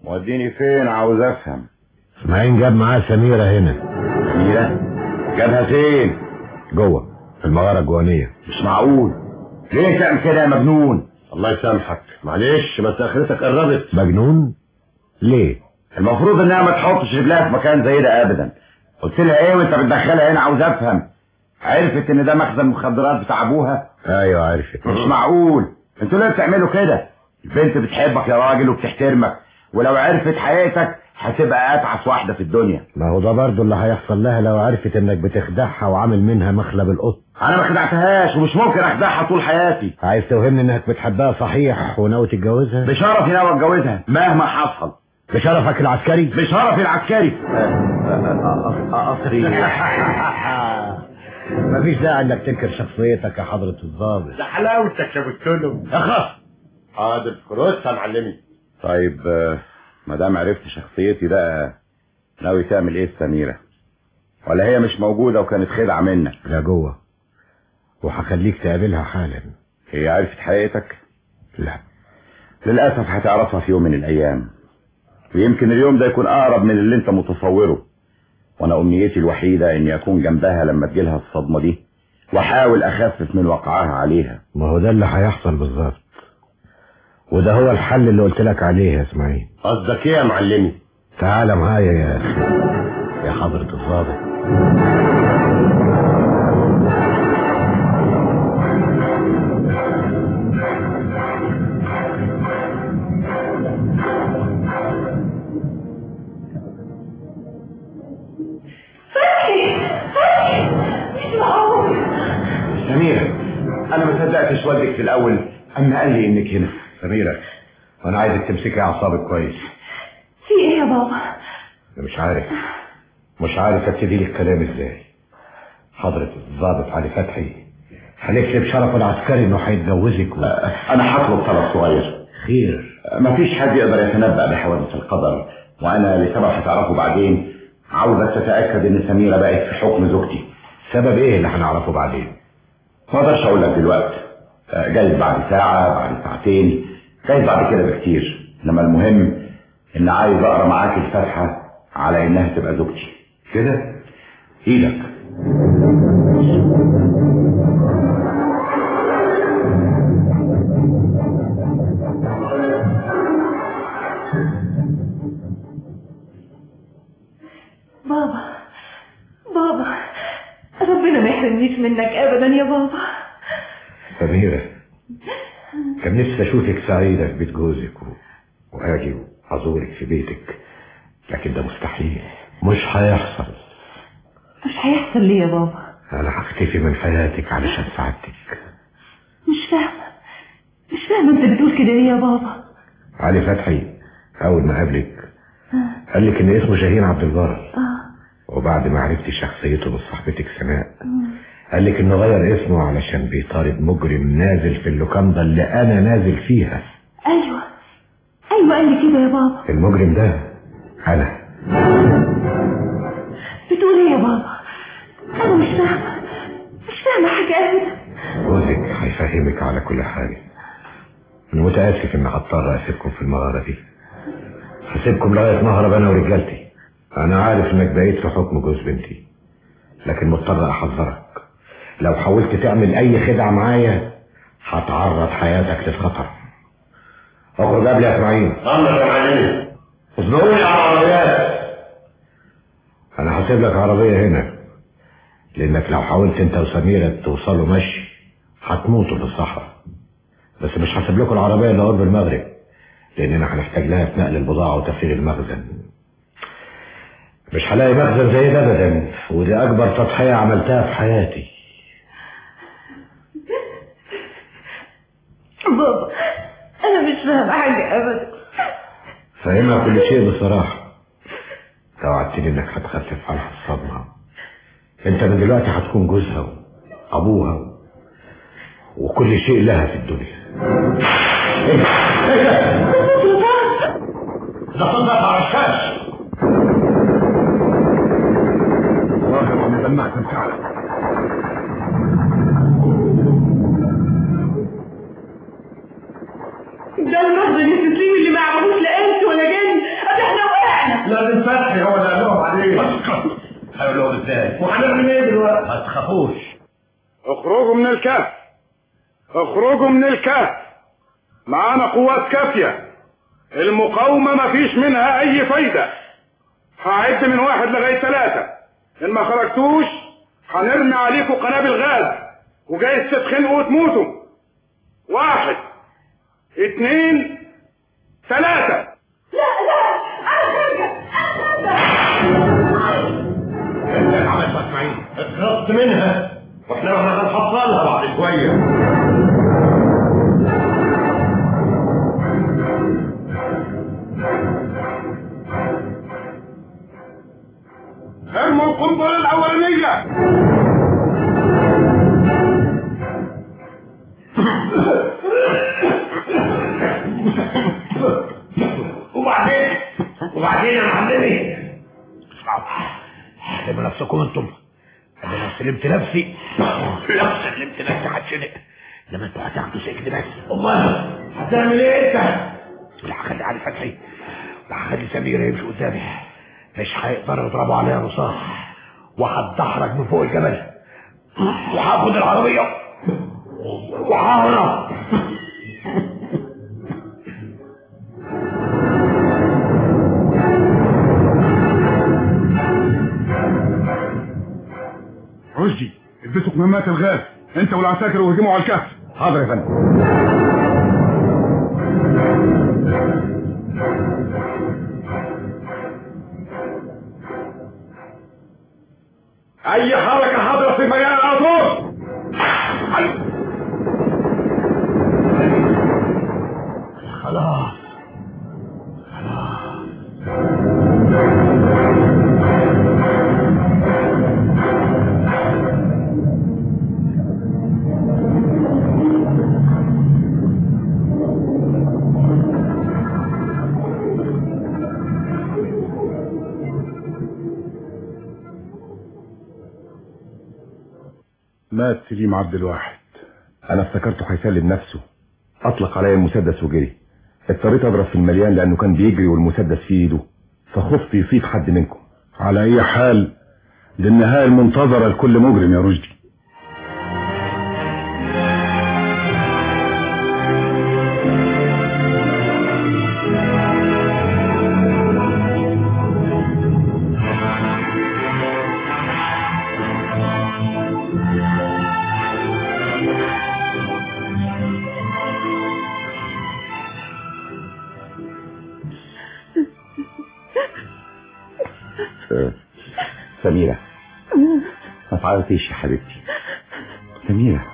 موديني فين عاوز افهم اسماعيل جاب معاه سميرة هنا سميرة جابها فين جوه في المغارة الجوانية مش معقول ليه تعمل كده يا مجنون الله يسامحك معلش بس اخرتك قربت مجنون ليه المفروض انها ما تحطش رجلها في مكان زي ده ابدا قلت لها ايه وانت بتدخلها هنا عاوز افهم عرفت ان ده مخزن مخدرات بتاع ابوها ايوه عرفت مش معقول انتوا ليه بتعملوا كده البنت بتحبك يا راجل وبتحترمك ولو عرفت حقيقتك هتبقى اتعس واحده في الدنيا ما هو ده برضه اللي هيحصل لها لو عرفت انك بتخدعها وعامل منها مخلب القط انا ما خدعتهاش ومش ممكن اخدعها طول حياتي عايز توهمني انك بتحبها صحيح وناوي تتجوزها بشرفي ناوي اتجوزها مهما حصل بشرفك العسكري بشرفي العسكري قصري مفيش داعي انك تنكر شخصيتك يا حضرة الضابط ده حلاوتك يا بتلم اخف حاضر فلوس يا معلمي طيب آه، ما دام عرفت شخصيتي بقى ناوي تعمل ايه السميرة ولا هي مش موجودة وكانت خدعة منك لا جوه وهخليك تقابلها حالا هي عرفت حقيقتك لا للأسف هتعرفها في يوم من الأيام ويمكن اليوم ده يكون أقرب من اللي أنت متصوره وأنا أمنيتي الوحيدة إني أكون جنبها لما تجيلها الصدمة دي وأحاول أخفف من وقعها عليها ما هو ده اللي هيحصل بالظبط وده هو الحل اللي قلت لك عليه يا اسماعيل قصدك إيه يا معلمي؟ تعال معايا يا اخي يا حضرة الضابط مش معقول سميرة أنا ما صدقتش والدك في الأول أما قال لي إنك هنا سميرة وانا عايزك تمسكي اعصابك كويس في ايه يا بابا انا مش عارف مش عارف ابتدي لك كلام ازاي حضرة الضابط علي فتحي حلف لي بشرف العسكري انه هيتجوزك و... أنا هطلب طلب صغير خير مفيش حد يقدر يتنبأ بحوادث القدر وأنا لسبب هتعرفه بعدين عاوزك تتأكد إن سميرة بقت في حكم زوجتي سبب ايه اللي هنعرفه بعدين ما اقدرش اقول لك دلوقتي آه، جايز بعد ساعة بعد ساعتين جايز بعد كده بكتير انما المهم ان عايز اقرا معاك الفاتحة على انها تبقى زوجتي كده ايدك بابا بابا ربنا ما يحرمنيش منك ابدا يا بابا سميرة كان نفسي اشوفك سعيدة في بيت جوزك و... واجي وازورك في بيتك لكن ده مستحيل مش هيحصل مش هيحصل ليه يا بابا انا هختفي من حياتك علشان سعادتك مش فاهمة مش فاهمة انت بتقول كده ليه يا بابا علي فتحي اول ما قابلك قال لك ان اسمه شاهين عبد البر اه وبعد ما عرفتي شخصيته من صاحبتك سماء قال لك انه غير اسمه علشان بيطارد مجرم نازل في اللوكاندا اللي انا نازل فيها ايوه ايوه قال لي كده يا بابا المجرم ده انا بتقول ايه يا بابا انا مش فاهمة مش فاهمة حاجة ابدا جوزك هيفهمك على كل حاجة انا متاسف ان هضطر اسيبكم في المغاره دي هسيبكم لغايه ما اهرب انا ورجالتي انا عارف انك بقيت في حكم جوز بنتي لكن مضطر احذرك لو حاولت تعمل اي خدعه معايا هتعرض حياتك للخطر اخرج قبل يا اسماعيل امر يا معلمي اصدقوني على العربيات انا هسيب لك عربيه هنا لانك لو حاولت انت وسميرة توصلوا مشي هتموتوا في الصحراء بس مش هسيب لكم العربيه الا قرب المغرب لاننا هنحتاج لها في نقل البضاعه وتفريغ المخزن مش هلاقي مخزن زي ده ابدا ودي اكبر تضحيه عملتها في حياتي بابا انا مش فاهمة حاجة ابدا فاهمها كل شيء بصراحه توعدتني انك هتخفف عنها الصدمه انت من دلوقتي هتكون جوزها وابوها وكل شيء لها في الدنيا ايه ايه ده؟ ده صوت على الشاش والله ما سمعت فعلا ده المخزن التسليم اللي ما عملوش لا انت ولا جن ازاي وهنعمل ايه دلوقتي ما تخافوش اخرجوا من الكهف اخرجوا من الكهف معانا قوات كافية المقاومة مفيش منها اي فايدة هعد من واحد لغاية ثلاثة ان ما خرجتوش هنرمي عليكم قنابل غاز وجايز تتخنقوا وتموتوا واحد اتنين ثلاثة انت اللي عملت اسماعيل اتخلصت منها واحنا رحنا هنحصلها بعد شويه ارموا القنبلة الأولانية وبعدين وبعدين يا معلمي سلموا نفسكم انتم انا لو سلمت نفسي لو سلمت نفسي هتشنق لما انتوا هتاخدوا سجن بس امال هتعمل ايه انت؟ لا هخلي علي فتحي لا هخلي سمير يمشي قدامي مش هيقدروا يضربوا عليا رصاص وهتدحرج من فوق الجبل وهاخد العربيه وههرب رشدي البسوا كمامات الغاز انت والعساكر وهجموا على الكهف حاضر يا فندم اي حركة حاضرة في مجال على طول خلاص مات سليم عبد الواحد انا افتكرته هيسلم نفسه اطلق عليا المسدس وجري اضطريت اضرب في المليان لانه كان بيجري والمسدس في ايده فخفت يصيب حد منكم على اي حال دي النهاية المنتظرة لكل مجرم يا رشدي آه، سميرة ما تعيطيش يا حبيبتي سميرة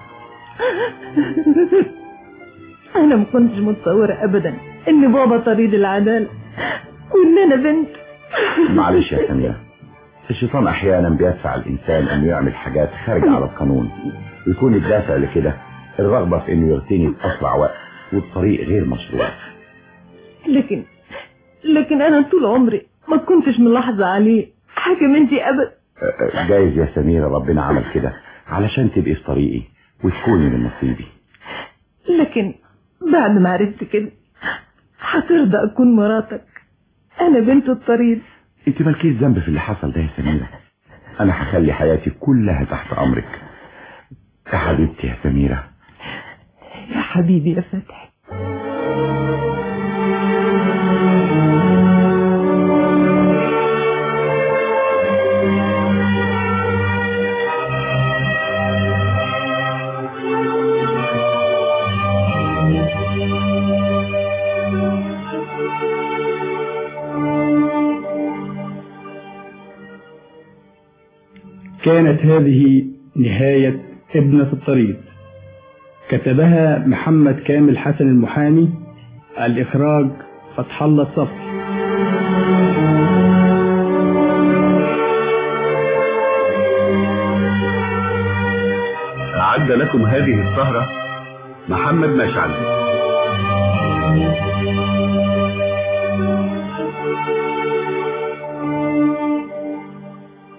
انا ما كنتش متصورة ابدا ان بابا طريد العدالة وان انا بنت معلش يا سميرة الشيطان احيانا بيدفع الانسان انه يعمل حاجات خارجة على القانون ويكون الدافع لكده الرغبة في انه يغتني باسرع وقت وبطريق غير مشروع لكن لكن انا طول عمري ما كنتش ملاحظة عليه حاجة منتي ابدا آه، جايز يا سميرة ربنا عمل كده علشان تبقي في طريقي وتكوني من نصيبي لكن بعد ما عرفت كده هترضى اكون مراتك انا بنت الطريد انت مالكيش ذنب في اللي حصل ده يا سميرة انا هخلي حياتي كلها تحت امرك يا حبيبتي يا سميرة يا حبيبي يا فتحي كانت هذه نهاية ابنة الطريق كتبها محمد كامل حسن المحامي الإخراج فتح الله الصفي أعد لكم هذه السهرة محمد مشعل